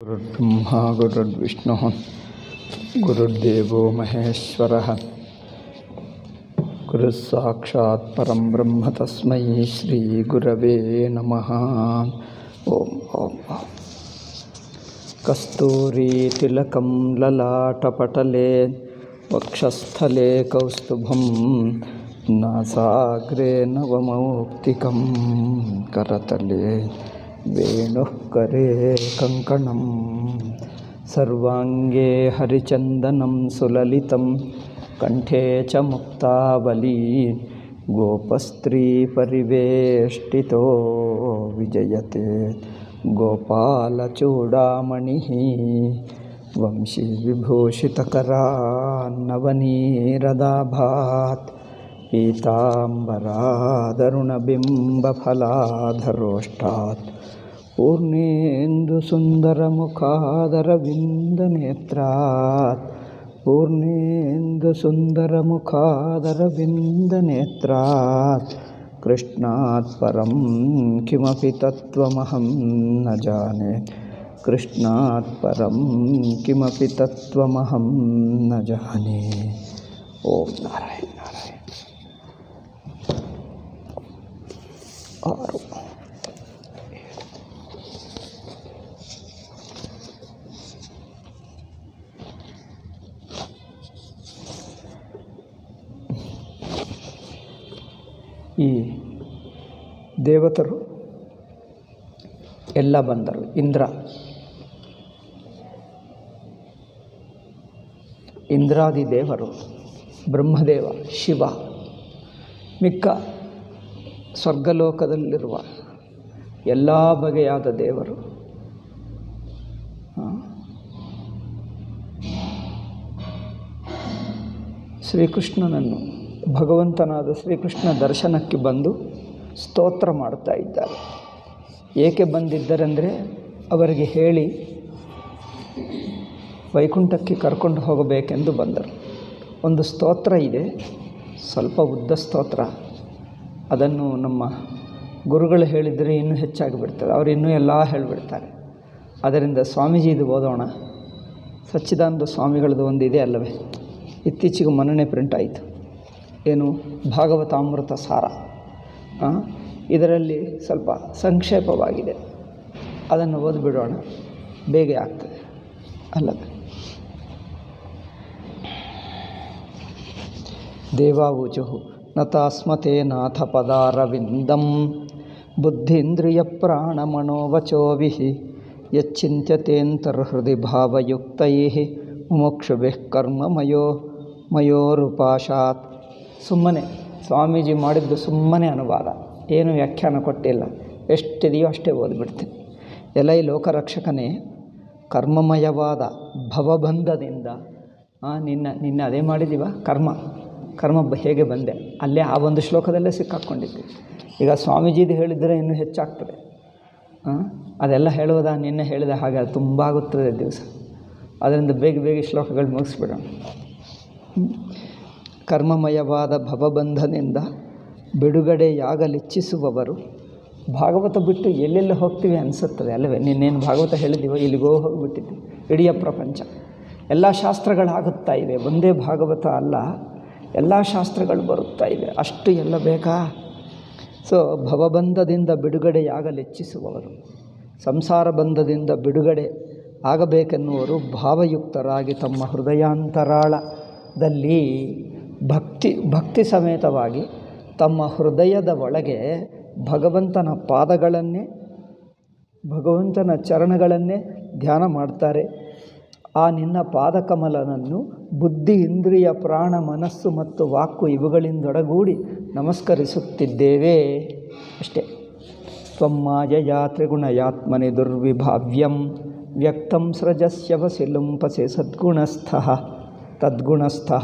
गुरुर्ब्रह्मा गुरुर्विष्णुः गुरुर्देवो महेश्वरः गुरुः साक्षात् परं ब्रह्म तस्मै श्रीगुरवे नमः ॐ ॐ ॐ कस्तूरीतिलकं ललाटपटले वक्षस्थले कौस्तुभं नासाग्रे नवमौक्तिकं करतले वेणुः करे कङ्कणं सर्वाङ्गे हरिचन्दनं सुललितं कण्ठे च मुक्तावली गोपस्त्रीपरिवेष्टितो विजयते गोपालचूडामणिः वंशीविभूषितकरान्नवनीरदाभात् पीताम्बरादरुणबिम्बफलाधरोष्टात् पूर्णेन्दुसुन्दरमुखादरविन्दनेत्रात् पूर्णेन्दुसुन्दरमुखादरविन्दनेत्रात् कृष्णात् परं किमपि तत्त्वमहं न जाने कृष्णात् परं किमपि तत्त्वमहं न जाने ಓಂ ನಾರಾಯಣ ನಾರಾಯಣ ಆರು ಈ ದೇವತರು ಎಲ್ಲ ಬಂದರು ಇಂದ್ರ ಇಂದ್ರಾದಿ ದೇವರು ಬ್ರಹ್ಮದೇವ ಶಿವ ಮಿಕ್ಕ ಸ್ವರ್ಗಲೋಕದಲ್ಲಿರುವ ಎಲ್ಲ ಬಗೆಯಾದ ದೇವರು ಆ, ಶ್ರೀಕೃಷ್ಣನನ್ನು ಭಗವಂತನಾದ ಶ್ರೀಕೃಷ್ಣ ದರ್ಶನಕ್ಕೆ ಬಂದು ಸ್ತೋತ್ರ ಮಾಡ್ತಾ ಇದ್ದಾರೆ ಏಕೆ ಬಂದಿದ್ದರೆಂದರೆ ಅವರಿಗೆ ಹೇಳಿ ವೈಕುಂಠಕ್ಕೆ ಕರ್ಕೊಂಡು ಹೋಗಬೇಕೆಂದು ಬಂದರು ಒಂದು ಸ್ತೋತ್ರ ಇದೆ ಸ್ವಲ್ಪ ಉದ್ದ ಸ್ತೋತ್ರ ಅದನ್ನು ನಮ್ಮ ಗುರುಗಳು ಹೇಳಿದರೆ ಇನ್ನೂ ಹೆಚ್ಚಾಗಿ ಬಿಡ್ತದೆ ಅವರು ಇನ್ನೂ ಎಲ್ಲ ಹೇಳಿಬಿಡ್ತಾರೆ ಅದರಿಂದ ಸ್ವಾಮೀಜಿದು ಓದೋಣ ಸಚ್ಚಿದಾನಂದ ಸ್ವಾಮಿಗಳದ್ದು ಒಂದು ಇದೆ ಅಲ್ಲವೇ ಇತ್ತೀಚೆಗೆ ಮನ್ನಣೆ ಪ್ರಿಂಟ್ ಆಯಿತು ಏನು ಭಾಗವತಾಮೃತ ಸಾರ ಆ, ಇದರಲ್ಲಿ ಸ್ವಲ್ಪ ಸಂಕ್ಷೇಪವಾಗಿದೆ ಅದನ್ನು ಓದಿಬಿಡೋಣ ಬೇಗ ಆಗ್ತದೆ ಅಲ್ಲವೇ ದೇವಾವೂಚು ನ ತಾಸ್ಮತೆ ನಾಥ ಪದಾರವಿಂದಂ ಬುದ್ಧೀಂದ್ರಿಯ ಪ್ರಾಣಮನೋವಚೋಭಿ ಯಚ್ಚಿಂತ್ಯತೇಂತರ್ಹೃದಯ ಭಾವಯುಕ್ತೈ ಮುಮುಕ್ಷುಭಿಃ ಕರ್ಮಮಯೋ ಮಯೋರುಪಾಶಾತ್ ಸುಮ್ಮನೆ ಸ್ವಾಮೀಜಿ ಮಾಡಿದ್ದು ಸುಮ್ಮನೆ ಅನುವಾದ ಏನು ವ್ಯಾಖ್ಯಾನ ಕೊಟ್ಟಿಲ್ಲ ಎಷ್ಟಿದೆಯೋ ಅಷ್ಟೇ ಓದ್ಬಿಡ್ತೀನಿ ಎಲ್ಲ ಈ ಲೋಕರಕ್ಷಕನೇ ಕರ್ಮಮಯವಾದ ಭವಬಂಧದಿಂದ ಆ, ನಿನ್ನ ನಿನ್ನ ಅದೇ ಮಾಡಿದ್ದೀವ ಕರ್ಮ ಕರ್ಮ ಬ- ಹೇಗೆ ಬಂದೆ ಅಲ್ಲೇ ಆ ಒಂದು ಶ್ಲೋಕದಲ್ಲೇ ಸಿಕ್ಕಾಕ್ಕೊಂಡಿದ್ದೆ ಈಗ ಸ್ವಾಮೀಜಿದು ಹೇಳಿದರೆ ಇನ್ನೂ ಹೆಚ್ಚಾಗ್ತದೆ ಆ, ಅದೆಲ್ಲ ಹೇಳುವುದ ನಿನ್ನೆ ಹೇಳಿದ ಹಾಗೆ ಅದು ತುಂಬ ಆಗುತ್ತದೆ ದಿವಸ ಅದರಿಂದ ಬೇಗ ಬೇಗ ಈ ಶ್ಲೋಕಗಳು ಮುಗಿಸ್ಬಿಡೋಣ ಹ್ಮ್. ಕರ್ಮಮಯವಾದ ಭವಬಂಧದಿಂದ ಬಿಡುಗಡೆಯಾಗಲಿಚ್ಛಿಸುವವರು ಭಾಗವತ ಬಿಟ್ಟು ಎಲ್ಲೆಲ್ಲಿ ಹೋಗ್ತೀವಿ ಅನಿಸುತ್ತದೆ ಅಲ್ಲವೇ ನಿನ್ನೇನು ಭಾಗವತ ಹೇಳಿದ್ದೀವೋ ಇಲ್ಲಿಗೋ ಹೋಗಿಬಿಟ್ಟಿದ್ವಿ ಇಡೀ ಪ್ರಪಂಚ ಎಲ್ಲ ಶಾಸ್ತ್ರಗಳಾಗುತ್ತಾ ಇವೆ ಒಂದೇ ಭಾಗವತ ಅಲ್ಲ ಎಲ್ಲ ಶಾಸ್ತ್ರಗಳು ಬರುತ್ತಾ ಇವೆ ಅಷ್ಟು ಎಲ್ಲ ಬೇಕಾ ಸೊ ಭವಬಂಧದಿಂದ ಬಿಡುಗಡೆಯಾಗಲಿಚ್ಛಿಸುವವರು ಸಂಸಾರ ಬಂಧದಿಂದ ಬಿಡುಗಡೆ ಆಗಬೇಕೆನ್ನುವರು ಭಾವಯುಕ್ತರಾಗಿ ತಮ್ಮ ಹೃದಯಾಂತರಾಳದಲ್ಲಿ ಭಕ್ತಿ ಭಕ್ತಿ ಸಮೇತವಾಗಿ ತಮ್ಮ ಹೃದಯದ ಒಳಗೆ ಭಗವಂತನ ಪಾದಗಳನ್ನೇ ಭಗವಂತನ ಚರಣಗಳನ್ನೇ ಧ್ಯಾನ ಮಾಡ್ತಾರೆ ಆ ನಿನ್ನ ಪಾದಕಮಲನನ್ನು ಬುದ್ಧಿ ಇಂದ್ರಿಯ ಪ್ರಾಣ ಮನಸ್ಸು ಮತ್ತು ವಾಕು ಇವುಗಳಿಂದೊಡಗೂಡಿ ನಮಸ್ಕರಿಸುತ್ತಿದ್ದೇವೆ ಅಷ್ಟೇ ತ್ವಮ್ಮಾಯಯಾ ತ್ರಿಗುಣಯಾತ್ಮನಿ ದುರ್ವಿಭಾವ್ಯಂ ವ್ಯಕ್ತಂ ಸೃಜಸ್ಯವಸಿ ಲುಂಪಸೆ ಸದ್ಗುಣಸ್ಥಃ ತದ್ಗುಣಸ್ಥಃ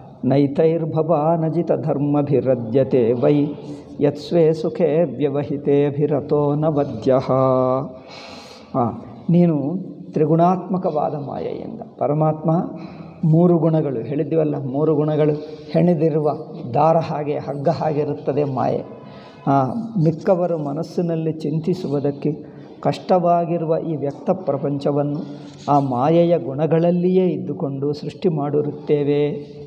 ನೈತೈರ್ಭವಾನಜಿತಧರ್ಮಭಿರಜ್ಯತೆ ವೈ ಯತ್ಸ್ವೇ ಸುಖೇ ವ್ಯವಹಿತೇಭಿರತೋ ನ ವದ್ಯಃ ಹಾಂ ನೀನು ತ್ರಿಗುಣಾತ್ಮಕವಾದ ಮಾಯೆಯಿಂದ ಪರಮಾತ್ಮ ಮೂರು ಗುಣಗಳು ಹೇಳಿದ್ದೀವಲ್ಲ ಮೂರು ಗುಣಗಳು ಹೆಣೆದಿರುವ ದಾರ ಹಾಗೆ ಹಗ್ಗ ಹಾಗಿರುತ್ತದೆ ಮಾಯೆ ಆ, ಮಿಕ್ಕವರು ಮನಸ್ಸಿನಲ್ಲಿ ಚಿಂತಿಸುವುದಕ್ಕೆ ಕಷ್ಟವಾಗಿರುವ ಈ ವ್ಯಕ್ತ ಪ್ರಪಂಚವನ್ನು ಆ ಮಾಯೆಯ ಗುಣಗಳಲ್ಲಿಯೇ ಇದ್ದುಕೊಂಡು ಸೃಷ್ಟಿ ಮಾಡಿರುತ್ತೇವೆ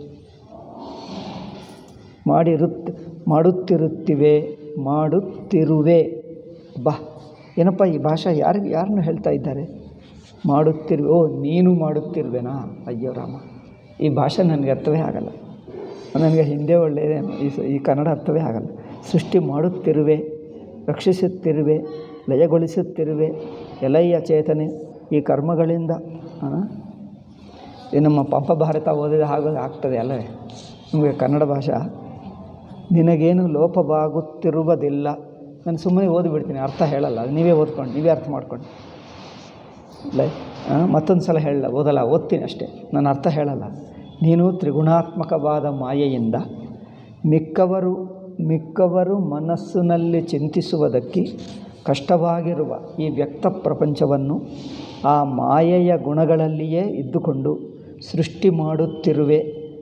ಮಾಡಿರುತ್ ಮಾಡುತ್ತಿರುತ್ತಿವೆ ಮಾಡುತ್ತಿರುವೆ ಬಾ ಏನಪ್ಪ ಈ ಭಾಷಾ ಯಾರಿಗೆ ಯಾರನ್ನು ಹೇಳ್ತಾ ಇದ್ದಾರೆ ಮಾಡುತ್ತಿರುವೆ ಓ ನೀನು ಮಾಡುತ್ತಿರುವೆನಾ ಅಯ್ಯೋ ರಾಮ ಈ ಭಾಷೆ ನನಗೆ ಅರ್ಥವೇ ಆಗಲ್ಲ ನನಗೆ ಹಿಂದೆ ಒಳ್ಳೆಯದೇ ಈ ಸ- ಈ ಕನ್ನಡ ಅರ್ಥವೇ ಆಗಲ್ಲ ಸೃಷ್ಟಿ ಮಾಡುತ್ತಿರುವೆ ರಕ್ಷಿಸುತ್ತಿರುವೆ ಲಯಗೊಳಿಸುತ್ತಿರುವೆ ಎಲಯ್ಯ ಚೇತನೆ ಈ ಕರ್ಮಗಳಿಂದ ಆ? ಈ ನಮ್ಮ ಪಂಪ ಭಾರತ ಓದಿದ ಹಾಗೆ ಆಗ್ತದೆ ಅಲ್ಲವೇ ನಿಮಗೆ ಕನ್ನಡ ಭಾಷಾ ನಿನಗೇನು ಲೋಪವಾಗುತ್ತಿರುವುದಿಲ್ಲ ನಾನು ಸುಮ್ಮನೆ ಓದಿಬಿಡ್ತೀನಿ ಅರ್ಥ ಹೇಳಲ್ಲ ಅದು ನೀವೇ ಓದ್ಕೊಂಡು ನೀವೇ ಅರ್ಥ ಮಾಡ್ಕೊಂಡು ಲೈ ಮತ್ತೊಂದು ಸಲ ಹೇಳಲ್ಲ ಓದಲ್ಲ ಓದ್ತೀನಿ ಅಷ್ಟೇ ನಾನು ಅರ್ಥ ಹೇಳಲ್ಲ ನೀನು ತ್ರಿಗುಣಾತ್ಮಕವಾದ ಮಾಯೆಯಿಂದ ಮಿಕ್ಕವರು ಮಿಕ್ಕವರು ಮನಸ್ಸಿನಲ್ಲಿ ಚಿಂತಿಸುವುದಕ್ಕೆ ಕಷ್ಟವಾಗಿರುವ ಈ ವ್ಯಕ್ತ ಪ್ರಪಂಚವನ್ನು ಆ ಮಾಯೆಯ ಗುಣಗಳಲ್ಲಿಯೇ ಇದ್ದುಕೊಂಡು ಸೃಷ್ಟಿ ಮಾಡುತ್ತಿರುವೆ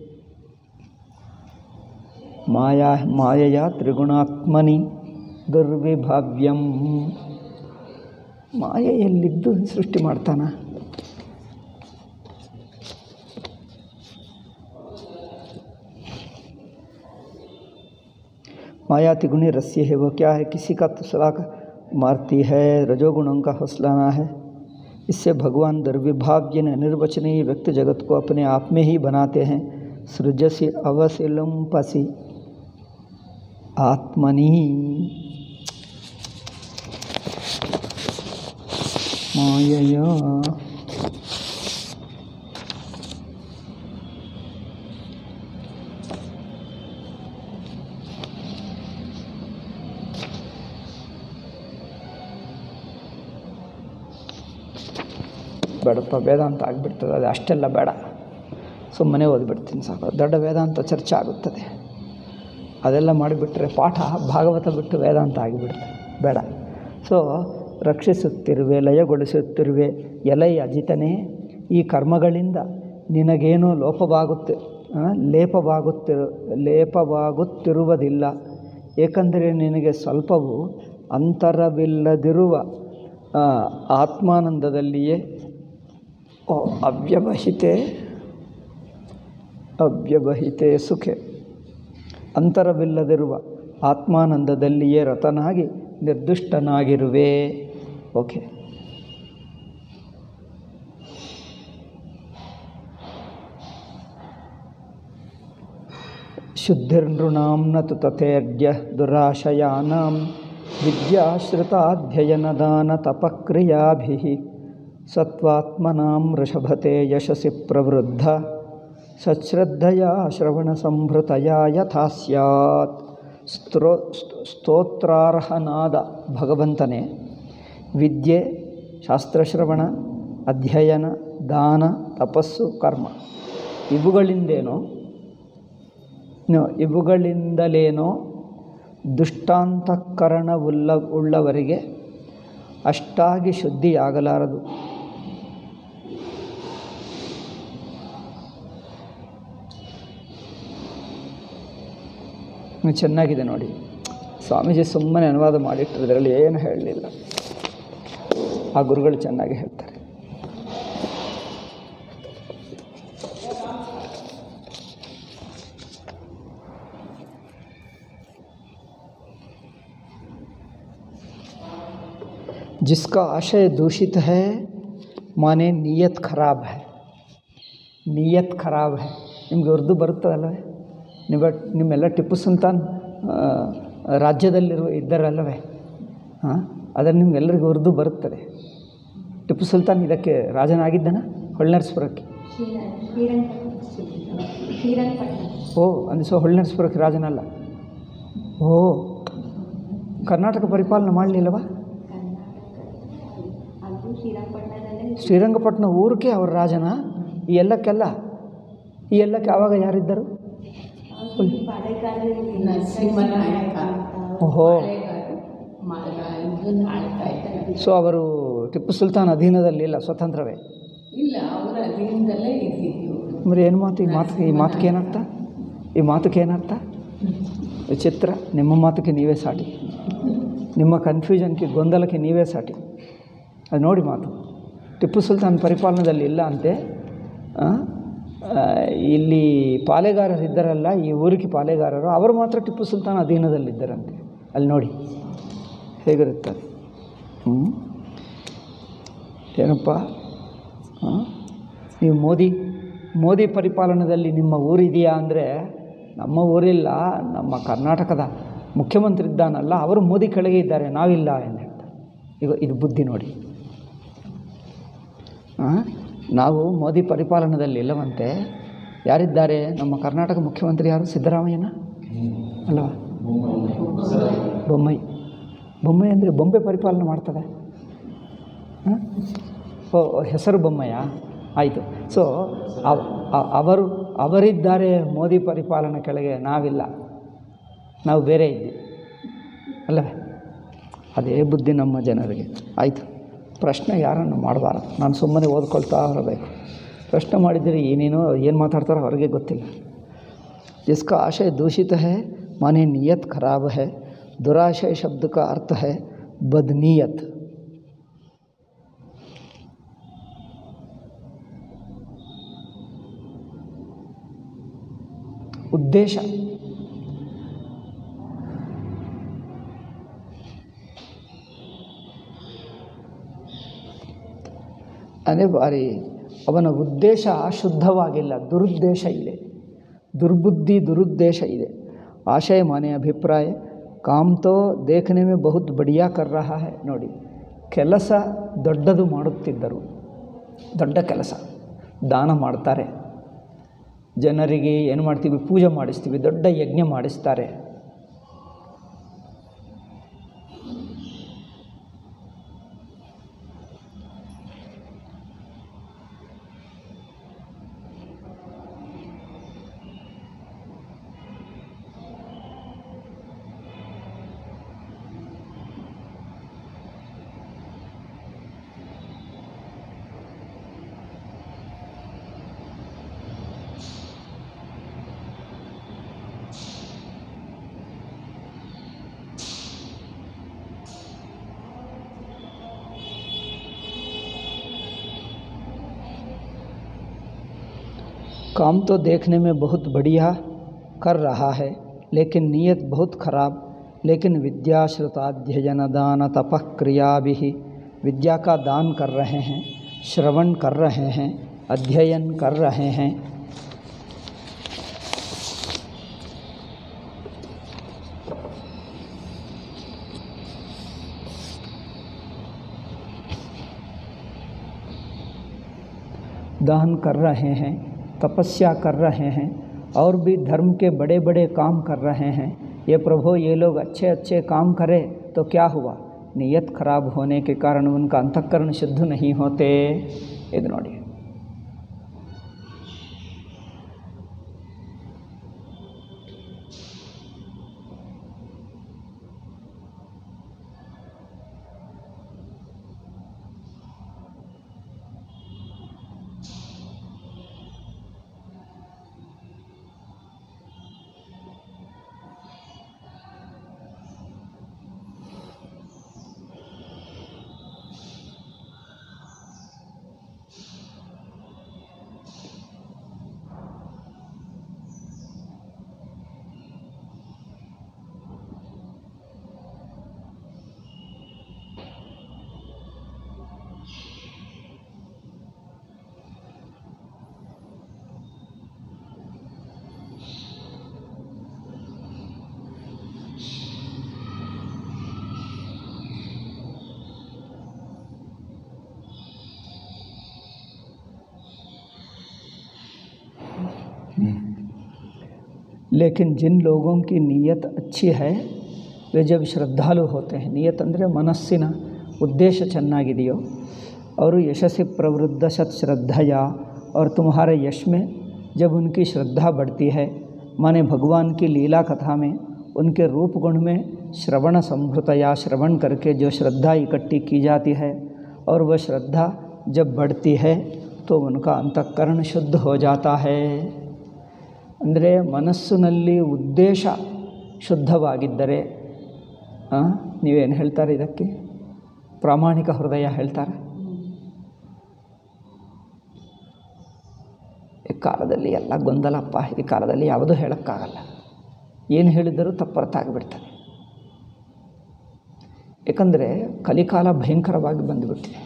ಮಾಯಾ ಮಾಯೆಯ ತ್ರಿಗುಣಾತ್ಮನಿ ದುರ್ವಿಭಾವ್ಯಂ ಮಾಯೆಯಲ್ಲಿದ್ದು ಸೃಷ್ಟಿ ಮಾಡ್ತಾನ माया तिगुनी रस्सी है वो क्या है किसी का तुसरा मारती है रजोगुणों का हौसलाना है इससे भगवान दुर्विभाव्य ने निर्वचनीय व्यक्त जगत को अपने आप में ही बनाते हैं सृजसी अवसिलम पसी आत्मनि मायया ಬೇಡಪ್ಪ ವೇದಾಂತ ಆಗಿಬಿಡ್ತದೆ ಅದು ಅಷ್ಟೆಲ್ಲ ಬೇಡ ಸುಮ್ಮನೆ ಓದಿಬಿಡ್ತೀನಿ ಸಾಕು ದೊಡ್ಡ ವೇದಾಂತ ಚರ್ಚೆ ಆಗುತ್ತದೆ ಅದೆಲ್ಲ ಮಾಡಿಬಿಟ್ರೆ ಪಾಠ ಭಾಗವತ ಬಿಟ್ಟು ವೇದಾಂತ ಆಗಿಬಿಡ್ತದೆ ಬೇಡ ಸೊ ರಕ್ಷಿಸುತ್ತಿರುವೆ ಲಯಗೊಳಿಸುತ್ತಿರುವೆ ಎಲೈ ಅಜಿತನೇ ಈ ಕರ್ಮಗಳಿಂದ ನಿನಗೇನೋ ಲೋಪವಾಗುತ್ತೆ ಆ, ಲೇಪವಾಗುತ್ತಿರು ಲೇಪವಾಗುತ್ತಿರುವುದಿಲ್ಲ ಏಕೆಂದರೆ ನಿನಗೆ ಸ್ವಲ್ಪವೂ ಅಂತರವಿಲ್ಲದಿರುವ ಆ, ಆತ್ಮಾನಂದದಲ್ಲಿಯೇ ಓ ಅವ್ಯವಹಿತೆ ಅವ್ಯವಹಿತೆ ಸುಖೆ ಅಂತರವಿಲ್ಲದಿರುವ ಆತ್ಮಾನಂದದಲ್ಲಿಯೇ ರತನಾಗಿ ನಿರ್ದುಷ್ಟನಾಗಿರುವೆ ಓಕೆ ಶುದ್ಧಿರ್ನೃಣಾಂ ನ ತು ತಥೇರ್ಯ ದುರಾಶಯಾನಾಂ ವಿದ್ಯಾಶ್ರಿತಾಧ್ಯಯನದಾನತಪಕ್ರಿಯಾಭಿः ಸತ್ವಾತ್ಮನಾಂ ವೃಷಭತೆ ಯಶಸಿ ಪ್ರವೃದ್ಧ ಸಚ್ಶ್ರದ್ಧಯಾ ಶ್ರವಣಸಂಭೃತಯಾ ಯಥಾ ಸ್ಯಾತ್ ಸ್ತ್ರೋ ಸ್ತೋತ್ರಾರ್ಹನಾದ ಭಗವಂತನೇ ವಿದ್ಯೆ ಶಾಸ್ತ್ರಶ್ರವಣ ಅಧ್ಯಯನ ದಾನ ತಪಸ್ಸು ಕರ್ಮ ಇವುಗಳಿಂದೇನೋ ನ- ಇವುಗಳಿಂದಲೇನೋ ದುಷ್ಟಾಂತಃಕರಣವುಳ್ಳ ಉಳ್ಳವರಿಗೆ ಅಷ್ಟಾಗಿ ಶುದ್ಧಿಯಾಗಲಾರದು ಹ್ಮ್, ಚೆನ್ನಾಗಿದೆ ನೋಡಿ ಸ್ವಾಮೀಜಿ ಸುಮ್ಮನೆ ಅನುವಾದ ಮಾಡಿಟ್ಟರು ಇದರಲ್ಲಿ ಏನು ಹೇಳಲಿಲ್ಲ ಆ ಗುರುಗಳು ಚೆನ್ನಾಗಿ ಹೇಳ್ತಾರೆ जिसका आशय दूषित है माने नीयत खराब है ನಿಯತ್ ಖರಾಬ್ ಹೈ ನಿಮಗೆ ಉರ್ದು ಬರುತ್ತದಲ್ಲವೇ ನಿಮ್ಮ ನಿಮ್ಮೆಲ್ಲ ಟಿಪ್ಪು ಸುಲ್ತಾನ್ ಆ, ರಾಜ್ಯದಲ್ಲಿರುವ ಇದ್ದರಲ್ಲವೇ ಹಾಂ ಆದರೆ ನಿಮ್ಗೆಲ್ಲರಿಗೂ ಉರ್ದು ಬರುತ್ತದೆ ಟಿಪ್ಪು ಸುಲ್ತಾನ್ ಇದಕ್ಕೆ ರಾಜನಾಗಿದ್ದನ ಹೊಳ್ನರಸಪುರಕ್ಕೆ ಓ ಅಂದರೆ ಸೊ ಹೊಳ್ನರಸಪುರಕ್ಕೆ ರಾಜನಲ್ಲ ಓ ಕರ್ನಾಟಕ ಪರಿಪಾಲನೆ ಮಾಡಲಿಲ್ಲವಾ ಶ್ರೀರಂಗಪಟ್ಟಣ ಊರಿಗೆ ಅವ್ರ ರಾಜನ ಈ ಎಲ್ಲಕ್ಕೆಲ್ಲ ಈ ಎಲ್ಲಕ್ಕೆ ಆವಾಗ ಯಾರಿದ್ದರು ನರಸಿಂಹನಾಯಕ ಓಹೋ ಇದನ್ನು ಆಳ್ತಾ ಇದ್ದಾರೆ ಸೊ ಅವರು ಟಿಪ್ಪು ಸುಲ್ತಾನ್ ಅಧೀನದಲ್ಲಿಲ್ಲ ಸ್ವತಂತ್ರವೇ ಇಲ್ಲ ಅವರ ಅಧೀನದಲ್ಲೇ ಇದ್ದಿದ್ದು మరి ಏನು ಮಾತು ಈ ಮಾತಿಗೆ ಈ ಮಾತಿಗೆ ಏನರ್ಥ ಈ ಮಾತಕ್ಕೆ ಏನರ್ಥ ವಿಚಿತ್ರ ನಿಮ್ಮ ಮಾತಕ್ಕೆ ನೀವೇ ಸಾಟಿ ನಿಮ್ಮ ಕನ್ಫ್ಯೂಷನ್ಗೆ ಗೊಂದಲಕ್ಕೆ ನೀವೇ ಸಾಟಿ ಅದು ನೋಡಿ ಮಾತು ಟಿಪ್ಪು ಸುಲ್ತಾನ್ ಪರಿಪಾಲನದಲ್ಲಿ ಇಲ್ಲ ಅಂತೆ ಆ, ಆ, ಇಲ್ಲಿ ಪಾಳೆಗಾರರು ಇದ್ದಾರಲ್ಲ ಈ ಊರಿಗೆ ಪಾಳೆಗಾರರು ಅವರು ಮಾತ್ರ ಟಿಪ್ಪು ಸುಲ್ತಾನ್ ಅಧೀನದಲ್ಲಿದ್ದರಂತೆ ಅಲ್ಲಿ ನೋಡಿ ಹೇಗಿರುತ್ತೆ ಹ್ಞೂ ಏನಪ್ಪ ಆ? ನೀವು ಮೋದಿ ಮೋದಿ ಪರಿಪಾಲನದಲ್ಲಿ ನಿಮ್ಮ ಊರಿದೆಯಾ ಅಂದರೆ ನಮ್ಮ ಊರಿಲ್ಲ ನಮ್ಮ ಕರ್ನಾಟಕದ ಮುಖ್ಯಮಂತ್ರಿ ಇದ್ದಾನಲ್ಲ ಅವರು ಮೋದಿ ಕೆಳಗೆ ಇದ್ದಾರೆ ನಾವಿಲ್ಲ ಎಂದು ಹೇಳ್ತಾರೆ ಈಗ ಇದು ಬುದ್ಧಿ ನೋಡಿ ಆ? ನಾವು ಮೋದಿ ಪರಿಪಾಲನದಲ್ಲಿ ಇಲ್ಲವಂತೆ ಯಾರಿದ್ದಾರೆ ನಮ್ಮ ಕರ್ನಾಟಕ ಮುಖ್ಯಮಂತ್ರಿ ಯಾರು ಸಿದ್ದರಾಮಯ್ಯನ ಅಲ್ವಾ ಬೊಮ್ಮೈ ಬೊಮ್ಮೈ ಅಂದರೆ ಬೊಂಬೆ ಪರಿಪಾಲನೆ ಮಾಡ್ತದೆ ಹ? ಓ ಹೆಸರು ಬೊಮ್ಮಯ್ಯ ಆಯಿತು ಸೊ ಅವ್- ಅ- ಅವರು ಅವರಿದ್ದಾರೆ ಮೋದಿ ಪರಿಪಾಲನೆ ಕೆಳಗೆ ನಾವಿಲ್ಲ ನಾವು ಬೇರೆ ಇದ್ದೀವಿ ಅಲ್ಲವೇ ಅದೇ ಬುದ್ಧಿ ನಮ್ಮ ಜನರಿಗೆ ಆಯಿತು ಪ್ರಶ್ನೆ ಯಾರನ್ನು ಮಾಡಬಾರ್ದು ನಾನು ಸುಮ್ಮನೆ ಓದ್ಕೊಳ್ತಾ ಇರಬೇಕು ಪ್ರಶ್ನೆ ಮಾಡಿದರೆ ಏನೇನೋ ಏನು ಮಾತಾಡ್ತಾರೋ ಅವ್ರಿಗೆ ಗೊತ್ತಿಲ್ಲ जिसका आशय दूषित है माने नीयत खराब है दुराशय शब्द का अर्थ है बदनीयत ಉದ್ದೇಶ ಅದೇ ಬಾರಿ ಅವನ ಉದ್ದೇಶ ಶುದ್ಧವಾಗಿಲ್ಲ ದುರುದ್ದೇಶ ಇದೆ ದುರ್ಬುದ್ಧಿ ದುರುದ್ದೇಶ ಇದೆ ಆಶಯ ಮಾನೆ ಅಭಿಪ್ರಾಯ ಕಾಮ್ ತೋ ದೇಖನೆ ಮೇ ಬಹುತ್ ಬಡಿಯಾ ಕರ್ ರಹಾ ಹೈ ನೋಡಿ ಕೆಲಸ ದೊಡ್ಡದು ಮಾಡುತ್ತಿದ್ದರು ದೊಡ್ಡ ಕೆಲಸ ದಾನ ಮಾಡ್ತಾರೆ ಜನರಿಗೆ ಏನು ಮಾಡ್ತೀವಿ ಪೂಜೆ ಮಾಡಿಸ್ತೀವಿ ದೊಡ್ಡ ಯಜ್ಞ ಮಾಡಿಸ್ತಾರೆ काम तो देखने में बहुत बढ़िया कर रहा है लेकिन नीयत बहुत खराब लेकिन विद्या श्रुताध्ययन दान तपः क्रिया भी विद्या का दान कर रहे हैं श्रवण कर रहे हैं अध्ययन कर रहे हैं दान कर रहे हैं तपस्या कर रहे हैं और भी धर्म के बड़े बड़े काम कर रहे हैं ये प्रभु ये लोग अच्छे अच्छे काम करें तो क्या हुआ नियत खराब होने के कारण उनका अंतःकरण शुद्ध नहीं होते ಇದು ನೋಡಿ लेकिन जिन लोगों की नीयत अच्छी है वे जब श्रद्धालु होते हैं ನಿಯತ್ ಅಂದರೆ ಮನಸ್ಸಿನ ಉದ್ದೇಶ ಚೆನ್ನಾಗಿದೆಯೋ ಅವರು ಯಶಸ್ಸಿ ಪ್ರವೃದ್ಧ सत श्रद्धया और तुम्हारे यश में जब उनकी श्रद्धा बढ़ती है माने भगवान की लीला कथा में उनके रूप गुण में श्रवण संभृतया श्रवण करके जो श्रद्धा इकट्ठी की जाती है और वह श्रद्धा जब बढ़ती है तो उनका अंतःकरण शुद्ध हो जाता है ಅಂದರೆ ಮನಸ್ಸಿನಲ್ಲಿ ಉದ್ದೇಶ ಶುದ್ಧವಾಗಿದ್ದರೆ ಆ, ನೀವೇನು ಹೇಳ್ತಾರೆ ಇದಕ್ಕೆ ಪ್ರಾಮಾಣಿಕ ಹೃದಯ ಹೇಳ್ತಾರೆ ಈ ಕಾಲದಲ್ಲಿ ಎಲ್ಲ ಗೊಂದಲಪ್ಪ ಈ ಕಾಲದಲ್ಲಿ ಯಾವುದೂ ಹೇಳೋಕ್ಕಾಗಲ್ಲ ಏನು ಹೇಳಿದರೂ ತಪ್ಪರ್ಥ ಆಗಿಬಿಡ್ತದೆ ಏಕೆಂದರೆ ಕಲಿಕಾಲ ಭಯಂಕರವಾಗಿ ಬಂದುಬಿಟ್ಟಿದೆ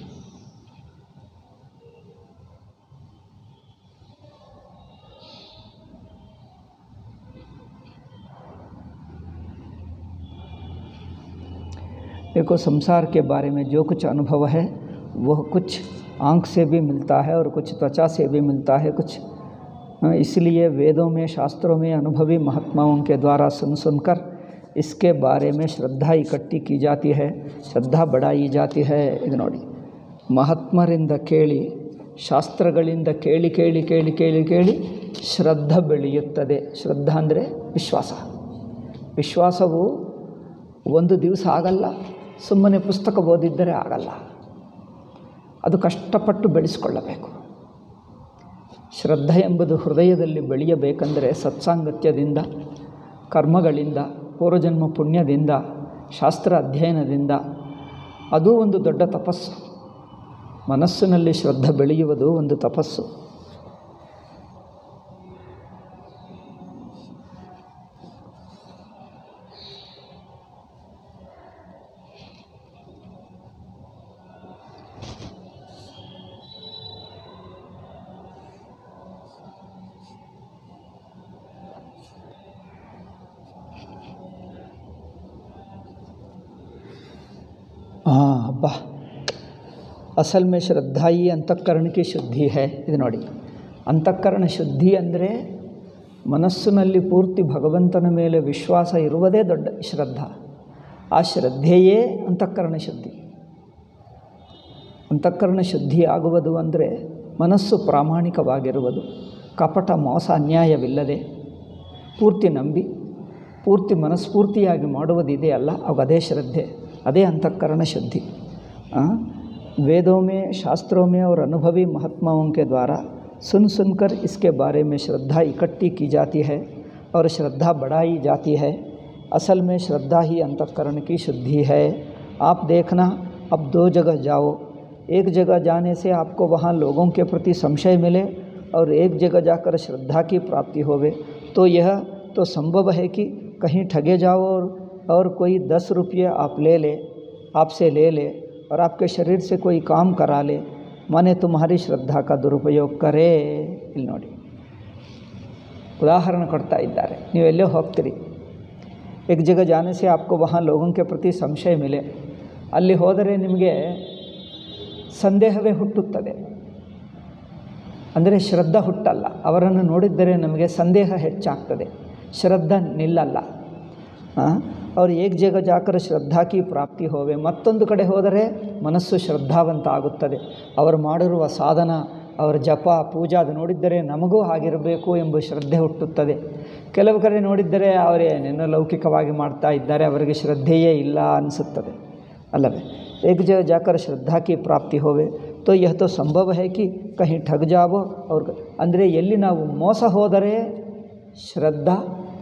देखो संसार के बारे में जो कुछ अनुभव है वह कुछ आँख से भी मिलता है और कुछ त्वचा से भी मिलता है कुछ अ, इसलिए वेदों में शास्त्रों में अनुभवी महात्माओं के द्वारा सुन सुनकर इसके बारे में श्रद्धा इकट्ठी की जाती है श्रद्धा बढ़ाई जाती है ಇದು ನೋಡಿ ಮಹಾತ್ಮರಿಂದ ಕೇಳಿ ಶಾಸ್ತ್ರಗಳಿಂದ ಕೇಳಿ ಕೇಳಿ ಕೇಳಿ ಕೇಳಿ ಕೇಳಿ ಶ್ರದ್ಧೆ ಬೆಳೆಯುತ್ತದೆ ಶ್ರದ್ಧಾ ಅಂದರೆ ವಿಶ್ವಾಸ ವಿಶ್ವಾಸವು ಒಂದು ದಿವಸ ಆಗಲ್ಲ ಸುಮ್ಮನೆ ಪುಸ್ತಕ ಓದಿದ್ದರೆ ಆಗಲ್ಲ ಅದು ಕಷ್ಟಪಟ್ಟು ಬೆಳೆಸಿಕೊಳ್ಳಬೇಕು ಶ್ರದ್ಧೆ ಎಂಬುದು ಹೃದಯದಲ್ಲಿ ಬೆಳೆಯಬೇಕೆಂದರೆ ಸತ್ಸಾಂಗತ್ಯದಿಂದ ಕರ್ಮಗಳಿಂದ ಪೂರ್ವಜನ್ಮ ಪುಣ್ಯದಿಂದ ಶಾಸ್ತ್ರ ಅಧ್ಯಯನದಿಂದ ಅದೂ ಒಂದು ದೊಡ್ಡ ತಪಸ್ಸು ಮನಸ್ಸಿನಲ್ಲಿ ಶ್ರದ್ಧೆ ಬೆಳೆಯುವುದು ಒಂದು ತಪಸ್ಸು हाँ अब्बा ಅಸಲ್ ಮೇ ಶ್ರದ್ಧಾ ಈ ಅಂತಃಕರಣ ಕಿ ಶುದ್ಧಿ ಹೇ ಇದು ನೋಡಿ ಅಂತಃಕರಣ ಶುದ್ಧಿ ಅಂದರೆ ಮನಸ್ಸಿನಲ್ಲಿ ಪೂರ್ತಿ ಭಗವಂತನ ಮೇಲೆ ವಿಶ್ವಾಸ ಇರುವುದೇ ದೊಡ್ಡ ಶ್ರದ್ಧಾ ಆ ಶ್ರದ್ಧೆಯೇ ಅಂತಃಕರಣ ಶುದ್ಧಿ ಅಂತಃಕರಣ ಶುದ್ಧಿ ಆಗುವುದು ಅಂದರೆ ಮನಸ್ಸು ಪ್ರಾಮಾಣಿಕವಾಗಿರುವುದು ಕಪಟ ಮೋಸ ಅನ್ಯಾಯವಿಲ್ಲದೆ ಪೂರ್ತಿ ನಂಬಿ ಪೂರ್ತಿ ಮನಸ್ಫೂರ್ತಿಯಾಗಿ ಮಾಡುವುದಿದೆಯಲ್ಲ ಅವಾಗ ಅದೇ ಶ್ರದ್ಧೆ ಅದೇ ಅಂತಃಕರಣ ಶುದ್ಧಿ ಆ? वेदों में शास्त्रों में और अनुभवी महात्माओं के द्वारा सुन सुनकर इसके बारे में श्रद्धा इकट्ठी की जाती है और श्रद्धा बढ़ाई जाती है असल में श्रद्धा ही अंतःकरण की शुद्धि है आप देखना अब दो जगह जाओ एक जगह जाने से आपको वहाँ लोगों के प्रति संशय मिले और एक जगह जाकर श्रद्धा की प्राप्ति होवे तो यह तो संभव है कि कहीं ठगे जाओ और, और कोई दस रुपये आप ले ले आपसे ले ले और आपके शरीर से कोई काम करा ले माने तुम्हारी श्रद्धा का दुरुಪಯೋಗ करे ಇಲ್ಲಿ ನೋಡಿ ಉದಾಹರಣೆ ಕೊಡ್ತಾ ಇದ್ದಾರೆ ನೀವು ಎಲ್ಲೋ ಹೋಗ್ತೀರಿ एक जगह जाने से आपको वहाँ लोगों के प्रति ಸಂಶಯ ಮಿಲೆ ಅಲ್ಲಿ ಹೋದರೆ ನಿಮಗೆ ಸಂದೇಹವೇ ಹುಟ್ಟುತ್ತದೆ ಅಂದರೆ ಶ್ರದ್ಧಾ ಹುಟ್ಟಲ್ಲ ಅವರನ್ನು ನೋಡಿದ್ದರೆ ನಮಗೆ ಸಂದೇಹ ಹೆಚ್ಚಾಗ್ತದೆ ಶ್ರದ್ಧಾ ನಿಲ್ಲಲ್ಲ ಹಾಂ ಅವ್ರು ಏಕ್ ಜಗ ಜಾಕರ ಶ್ರದ್ಧಾ ಕಿ ಪ್ರಾಪ್ತಿ ಹೋವೆ ಮತ್ತೊಂದು ಕಡೆ ಹೋದರೆ ಮನಸ್ಸು ಶ್ರದ್ಧಾವಂತ ಆಗುತ್ತದೆ ಅವರು ಮಾಡಿರುವ ಸಾಧನ ಅವರ ಜಪ ಪೂಜಾ ಅದು ನೋಡಿದ್ದರೆ ನಮಗೂ ಆಗಿರಬೇಕು ಎಂಬ ಶ್ರದ್ಧೆ ಹುಟ್ಟುತ್ತದೆ ಕೆಲವು ಕಡೆ ನೋಡಿದ್ದರೆ ಅವರೇ ನಿನ್ನ ಲೌಕಿಕವಾಗಿ ಮಾಡ್ತಾ ಇದ್ದಾರೆ ಅವರಿಗೆ ಶ್ರದ್ಧೆಯೇ ಇಲ್ಲ ಅನಿಸುತ್ತದೆ ಅಲ್ಲವೇ ಏಕ್ ಜಗ ಜಾಕರ ಶ್ರದ್ಧಾ ಕಿ ಪ್ರಾಪ್ತಿ ಹೋವೆ ತೋ ಯಹ ತೋ ಸಂಭವ ಹೇ ಕಿ ಕಹಿ ಠಗ್ ಜಾವೋ ಅವ್ರಿಗೆ ಅಂದರೆ ಎಲ್ಲಿ ನಾವು ಮೋಸ ಹೋದರೆ ಶ್ರದ್ಧಾ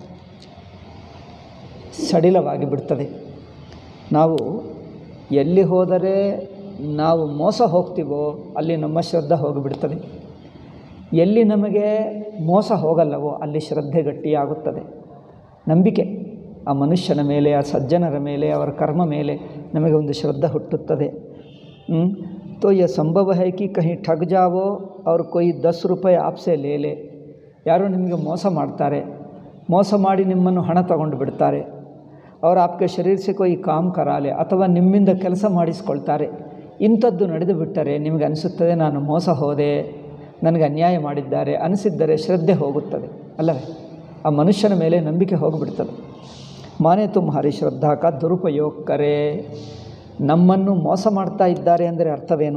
ಸಡಿಲವಾಗಿ ಬಿಡ್ತದೆ ನಾವು ಎಲ್ಲಿ ಹೋದರೆ ನಾವು ಮೋಸ ಹೋಗ್ತೀವೋ ಅಲ್ಲಿ ನಮ್ಮ ಶ್ರದ್ಧೆ ಹೋಗಿಬಿಡ್ತದೆ ಎಲ್ಲಿ ನಮಗೆ ಮೋಸ ಹೋಗಲ್ಲವೋ ಅಲ್ಲಿ ಶ್ರದ್ಧೆ ಗಟ್ಟಿಯಾಗುತ್ತದೆ ನಂಬಿಕೆ ಆ ಮನುಷ್ಯನ ಮೇಲೆ ಆ ಸಜ್ಜನರ ಮೇಲೆ ಅವರ ಕರ್ಮ ಮೇಲೆ ನಮಗೆ ಒಂದು ಶ್ರದ್ಧೆ ಹುಟ್ಟುತ್ತದೆ ಹ್ಮ್? तो यह संभव है कि कहीं ठग जाओ और कोई दस रुपये आपसे ले ले ಯಾರೋ ನಿಮಗೆ ಮೋಸ ಮಾಡ್ತಾರೆ ಮೋಸ ಮಾಡಿ ನಿಮ್ಮನ್ನು ಹಣ ತಗೊಂಡು ಬಿಡ್ತಾರೆ ಅವ್ರು ಆಪ್ಕೆ ಶರೀರ ಸೆ ಕೊಯ್ ಕಾಮ್ ಕರಾಲೆ ಅಥವಾ ನಿಮ್ಮಿಂದ ಕೆಲಸ ಮಾಡಿಸ್ಕೊಳ್ತಾರೆ ಇಂಥದ್ದು ನಡೆದು ಬಿಟ್ಟರೆ ನಿಮಗೆ ಅನಿಸುತ್ತದೆ ನಾನು ಮೋಸ ಹೋದೆ ನನಗೆ ಅನ್ಯಾಯ ಮಾಡಿದ್ದಾರೆ ಅನಿಸಿದ್ದರೆ ಶ್ರದ್ಧೆ ಹೋಗುತ್ತದೆ ಅಲ್ಲವೇ ಆ ಮನುಷ್ಯನ ಮೇಲೆ ನಂಬಿಕೆ ಹೋಗಿಬಿಡ್ತದೆ ಮಾನೆ ತುಮ್ಹಾರಿ ಶ್ರದ್ಧಾ ಕಾ ದುರುಪಯೋಗ ಕರೆ ನಮ್ಮನ್ನು ಮೋಸ ಮಾಡ್ತಾ ಇದ್ದಾರೆ ಅಂದರೆ ಅರ್ಥವೇನು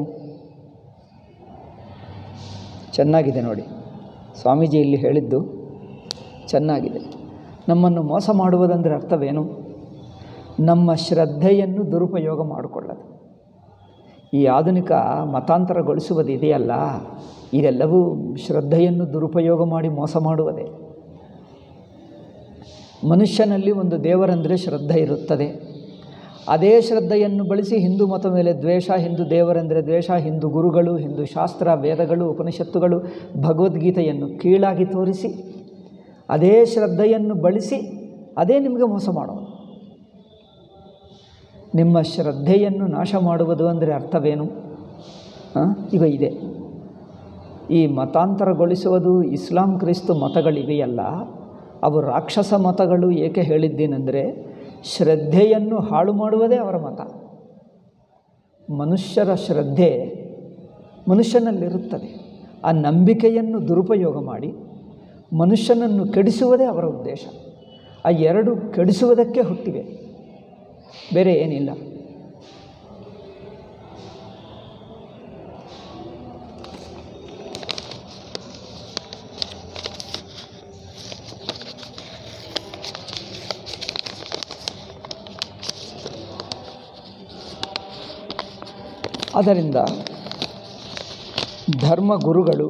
ಚೆನ್ನಾಗಿದೆ ನೋಡಿ ಸ್ವಾಮೀಜಿ ಇಲ್ಲಿ ಹೇಳಿದ್ದು ಚೆನ್ನಾಗಿದೆ ನಮ್ಮನ್ನು ಮೋಸ ಮಾಡುವುದಂದರೆ ಅರ್ಥವೇನು ನಮ್ಮ ಶ್ರದ್ಧೆಯನ್ನು ದುರುಪಯೋಗ ಮಾಡಿಕೊಳ್ಳೋದು ಈ ಆಧುನಿಕ ಮತಾಂತರಗೊಳಿಸುವುದು ಇದೆಯಲ್ಲ ಇದೆಲ್ಲವೂ ಶ್ರದ್ಧೆಯನ್ನು ದುರುಪಯೋಗ ಮಾಡಿ ಮೋಸ ಮಾಡುವುದೇ ಮನುಷ್ಯನಲ್ಲಿ ಒಂದು ದೇವರಂದರೆ ಶ್ರದ್ಧೆ ಇರುತ್ತದೆ ಅದೇ ಶ್ರದ್ಧೆಯನ್ನು ಬಳಸಿ ಹಿಂದೂ ಮತ ಮೇಲೆ ದ್ವೇಷ ಹಿಂದೂ ದೇವರೆಂದರೆ ದ್ವೇಷ ಹಿಂದೂ ಗುರುಗಳು ಹಿಂದೂ ಶಾಸ್ತ್ರ ವೇದಗಳು ಉಪನಿಷತ್ತುಗಳು ಭಗವದ್ಗೀತೆಯನ್ನು ಕೀಳಾಗಿ ತೋರಿಸಿ ಅದೇ ಶ್ರದ್ಧೆಯನ್ನು ಬಳಸಿ ಅದೇ ನಿಮಗೆ ಮೋಸ ಮಾಡೋದು ನಿಮ್ಮ ಶ್ರದ್ಧೆಯನ್ನು ನಾಶ ಮಾಡುವುದು ಅಂದರೆ ಅರ್ಥವೇನು ಹಾಂ ಈಗ ಇದೆ ಈ ಮತಾಂತರಗೊಳಿಸುವುದು ಇಸ್ಲಾಂ ಕ್ರಿಸ್ತು ಮತಗಳಿವೆಯಲ್ಲ ಅವು ರಾಕ್ಷಸ ಮತಗಳು ಏಕೆ ಹೇಳಿದ್ದೇನೆಂದರೆ ಶ್ರದ್ಧೆಯನ್ನು ಹಾಳು ಮಾಡುವುದೇ ಅವರ ಮತ ಮನುಷ್ಯರ ಶ್ರದ್ಧೆ ಮನುಷ್ಯನಲ್ಲಿರುತ್ತದೆ ಆ ನಂಬಿಕೆಯನ್ನು ದುರುಪಯೋಗ ಮಾಡಿ ಮನುಷ್ಯನನ್ನು ಕೆಡಿಸುವುದೇ ಅವರ ಉದ್ದೇಶ ಆ ಎರಡು ಕೆಡಿಸುವುದಕ್ಕೆ ಹುಟ್ಟಿವೆ ಬೇರೆ ಏನಿಲ್ಲ ಆದ್ದರಿಂದ ಧರ್ಮ ಗುರುಗಳು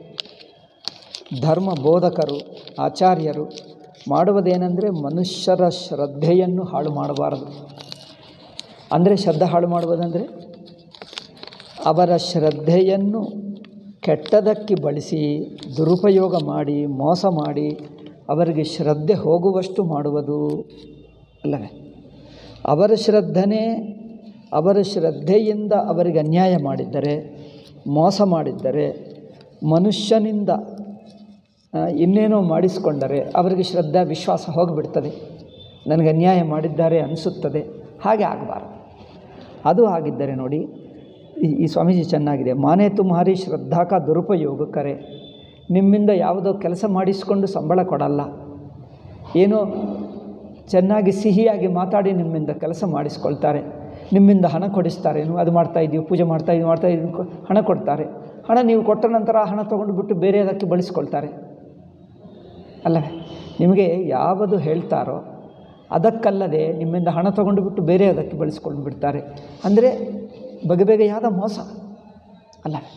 ಧರ್ಮ ಬೋಧಕರು ಆಚಾರ್ಯರು ಮಾಡುವುದೇನೆಂದರೆ ಮನುಷ್ಯರ ಶ್ರದ್ಧೆಯನ್ನು ಹಾಳು ಮಾಡಬಾರದು ಅಂದರೆ ಶ್ರದ್ಧೆ ಹಾಳು ಮಾಡುವುದಂದರೆ ಅವರ ಶ್ರದ್ಧೆಯನ್ನು ಕೆಟ್ಟದಕ್ಕೆ ಬಳಸಿ ದುರುಪಯೋಗ ಮಾಡಿ ಮೋಸ ಮಾಡಿ ಅವರಿಗೆ ಶ್ರದ್ಧೆ ಹೋಗುವಷ್ಟು ಮಾಡುವುದು ಅಲ್ಲವೇ ಅವರ ಶ್ರದ್ಧನೇ ಅವರ ಶ್ರದ್ಧೆಯಿಂದ ಅವರಿಗೆ ಅನ್ಯಾಯ ಮಾಡಿದ್ದರೆ ಮೋಸ ಮಾಡಿದ್ದರೆ ಮನುಷ್ಯನಿಂದ ಆ, ಇನ್ನೇನೋ ಮಾಡಿಸಿಕೊಂಡರೆ ಅವರಿಗೆ ಶ್ರದ್ಧಾ ವಿಶ್ವಾಸ ಹೋಗಿಬಿಡ್ತದೆ ನನಗೆ ಅನ್ಯಾಯ ಮಾಡಿದ್ದಾರೆ ಅನಿಸುತ್ತದೆ ಹಾಗೆ ಆಗಬಾರದು ಅದು ಆಗಿದ್ದರೆ ನೋಡಿ ಈ ಈ ಸ್ವಾಮೀಜಿ ಚೆನ್ನಾಗಿದೆ ಮಾನೇ ತುಮ್ಹಾರಿ ಶ್ರದ್ಧಾಕ ದುರುಪಯೋಗ ಕರೆ ನಿಮ್ಮಿಂದ ಯಾವುದೋ ಕೆಲಸ ಮಾಡಿಸಿಕೊಂಡು ಸಂಬಳ ಕೊಡಲ್ಲ ಏನೋ ಚೆನ್ನಾಗಿ ಸಿಹಿಯಾಗಿ ಮಾತಾಡಿ ನಿಮ್ಮಿಂದ ಕೆಲಸ ಮಾಡಿಸ್ಕೊಳ್ತಾರೆ ನಿಮ್ಮಿಂದ ಹಣ ಕೊಡಿಸ್ತಾರೆ ನೀವು ಅದು ಮಾಡ್ತಾ ಇದ್ದೀವಿ ಪೂಜೆ ಮಾಡ್ತಾ ಇದ್ದೀವಿ ಮಾಡ್ತಾ ಇದ್ದೀವಿ ಕೊ- ಹಣ ಕೊಡ್ತಾರೆ ಹಣ ನೀವು ಕೊಟ್ಟ ನಂತರ ಆ ಹಣ ತೊಗೊಂಡು ಬಿಟ್ಟು ಬೇರೆ ಅದಕ್ಕೆ ಬಳಸ್ಕೊಳ್ತಾರೆ ಅಲ್ಲವೇ ನಿಮಗೆ ಯಾವುದು ಹೇಳ್ತಾರೋ ಅದಕ್ಕಲ್ಲದೆ ನಿಮ್ಮಿಂದ ಹಣ ತೊಗೊಂಡು ಬಿಟ್ಟು ಬೇರೆ ಅದಕ್ಕೆ ಬಳಸ್ಕೊಂಡು ಬಿಡ್ತಾರೆ ಅಂದರೆ ಬಗೆ ಬಗೆಯಾದ ಮೋಸ ಅಲ್ಲವೇ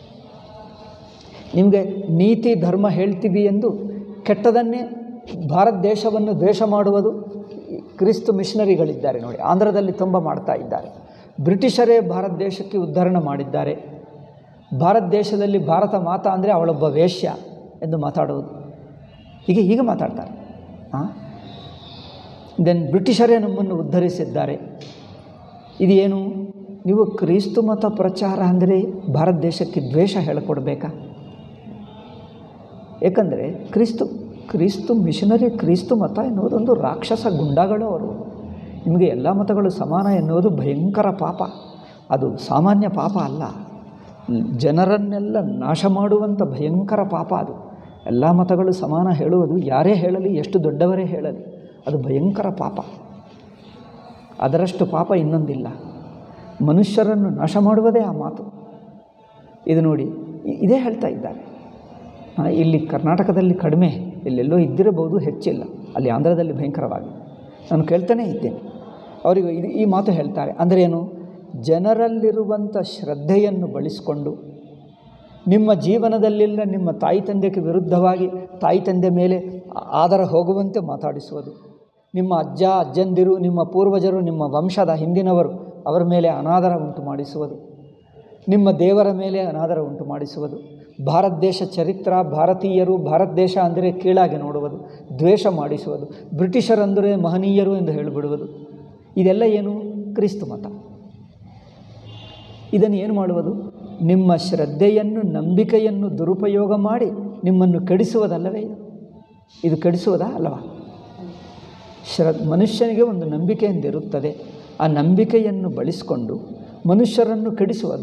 ನಿಮಗೆ ನೀತಿ ಧರ್ಮ ಹೇಳ್ತೀವಿ ಎಂದು ಕೆಟ್ಟದನ್ನೇ ಭಾರತ ದೇಶವನ್ನು ದ್ವೇಷ ಮಾಡುವುದು ಈ ಕ್ರಿಸ್ತು ಮಿಷನರಿಗಳಿದ್ದಾರೆ ನೋಡಿ ಆಂಧ್ರದಲ್ಲಿ ತುಂಬ ಮಾಡ್ತಾ ಇದ್ದಾರೆ ಬ್ರಿಟಿಷರೇ ಭಾರತ ದೇಶಕ್ಕೆ ಉದ್ಧರಣ ಮಾಡಿದ್ದಾರೆ ಭಾರತ ದೇಶದಲ್ಲಿ ಭಾರತ ಮಾತಾ ಅಂದರೆ ಅವಳೊಬ್ಬ ವೇಶ್ಯ ಎಂದು ಮಾತಾಡುವುದು ಹೀಗೆ ಹೀಗೆ ಮಾತಾಡ್ತಾರೆ ಹಾಂ ದೆನ್ ಬ್ರಿಟಿಷರೇ ನಮ್ಮನ್ನು ಉದ್ಧರಿಸಿದ್ದಾರೆ ಇದು ಏನು ನೀವು ಕ್ರಿಸ್ತು ಮತ ಪ್ರಚಾರ ಅಂದರೆ ಭಾರತ ದೇಶಕ್ಕೆ ದ್ವೇಷ ಹೇಳಿಕೊಡ್ಬೇಕಾ ಏಕೆಂದರೆ ಕ್ರಿಸ್ತು ಕ್ರಿಸ್ತು ಮಿಷನರಿ ಕ್ರಿಸ್ತು ಮತ ಎನ್ನುವುದೊಂದು ರಾಕ್ಷಸ ಗುಂಡಗಳು ಅವರು ನಿಮಗೆ ಎಲ್ಲ ಮತಗಳು ಸಮಾನ ಎನ್ನುವುದು ಭಯಂಕರ ಪಾಪ ಅದು ಸಾಮಾನ್ಯ ಪಾಪ ಅಲ್ಲ ಜನರನ್ನೆಲ್ಲ ನಾಶ ಮಾಡುವಂಥ ಭಯಂಕರ ಪಾಪ ಅದು ಎಲ್ಲ ಮತಗಳು ಸಮಾನ ಹೇಳುವುದು ಯಾರೇ ಹೇಳಲಿ ಎಷ್ಟು ದೊಡ್ಡವರೇ ಹೇಳಲಿ ಅದು ಭಯಂಕರ ಪಾಪ ಅದರಷ್ಟು ಪಾಪ ಇನ್ನೊಂದಿಲ್ಲ ಮನುಷ್ಯರನ್ನು ನಾಶ ಮಾಡುವುದೇ ಆ ಮಾತು ಇದು ನೋಡಿ ಇ- ಇದೇ ಹೇಳ್ತಾ ಇದ್ದಾರೆ ಆ, ಇಲ್ಲಿ ಕರ್ನಾಟಕದಲ್ಲಿ ಕಡಿಮೆ ಎಲ್ಲೆಲ್ಲೋ ಇದ್ದಿರಬಹುದು ಹೆಚ್ಚಿಲ್ಲ ಅಲ್ಲಿ ಆಂಧ್ರದಲ್ಲಿ ಭಯಂಕರವಾಗಿ ನಾನು ಕೇಳ್ತಾನೇ ಇದ್ದೇನೆ ಅವರಿಗೆ ಇದು ಈ ಮಾತು ಹೇಳ್ತಾರೆ ಅಂದರೆ ಏನು ಜನರಲ್ಲಿರುವಂಥ ಶ್ರದ್ಧೆಯನ್ನು ಬಳಸಿಕೊಂಡು ನಿಮ್ಮ ಜೀವನದಲ್ಲೆಲ್ಲ ನಿಮ್ಮ ತಾಯಿ ತಂದೆಗೆ ವಿರುದ್ಧವಾಗಿ ತಾಯಿ ತಂದೆ ಮೇಲೆ ಆ- ಆದರ ಹೋಗುವಂತೆ ಮಾತಾಡಿಸುವುದು ನಿಮ್ಮ ಅಜ್ಜ ಅಜ್ಜಂದಿರು ನಿಮ್ಮ ಪೂರ್ವಜರು ನಿಮ್ಮ ವಂಶದ ಹಿಂದಿನವರು ಅವರ ಮೇಲೆ ಅನಾದರ ಉಂಟು ಮಾಡಿಸುವುದು ನಿಮ್ಮ ದೇವರ ಮೇಲೆ ಅನಾದರ ಉಂಟು ಮಾಡಿಸುವುದು ಭಾರತ ದೇಶ ಚರಿತ್ರ ಭಾರತೀಯರು ಭಾರತ ದೇಶ ಅಂದರೆ ಕೀಳಾಗಿ ನೋಡುವುದು ದ್ವೇಷ ಮಾಡಿಸುವುದು ಬ್ರಿಟಿಷರಂದರೆ ಮಹನೀಯರು ಎಂದು ಹೇಳಿಬಿಡುವುದು ಇದೆಲ್ಲ ಏನು ಕ್ರಿಸ್ತು ಮತ ಇದನ್ನು ಏನು ಮಾಡುವುದು ನಿಮ್ಮ ಶ್ರದ್ಧೆಯನ್ನು ನಂಬಿಕೆಯನ್ನು ದುರುಪಯೋಗ ಮಾಡಿ ನಿಮ್ಮನ್ನು ಕೆಡಿಸುವುದಲ್ಲವೇ ಇದು ಇದು ಕೆಡಿಸುವುದಾ ಅಲ್ಲವಾ ಶ್ರ ಮನುಷ್ಯನಿಗೆ ಒಂದು ನಂಬಿಕೆ ಎಂದಿರುತ್ತದೆ ಆ ನಂಬಿಕೆಯನ್ನು ಬಳಸಿಕೊಂಡು ಮನುಷ್ಯರನ್ನು ಕೆಡಿಸುವುದು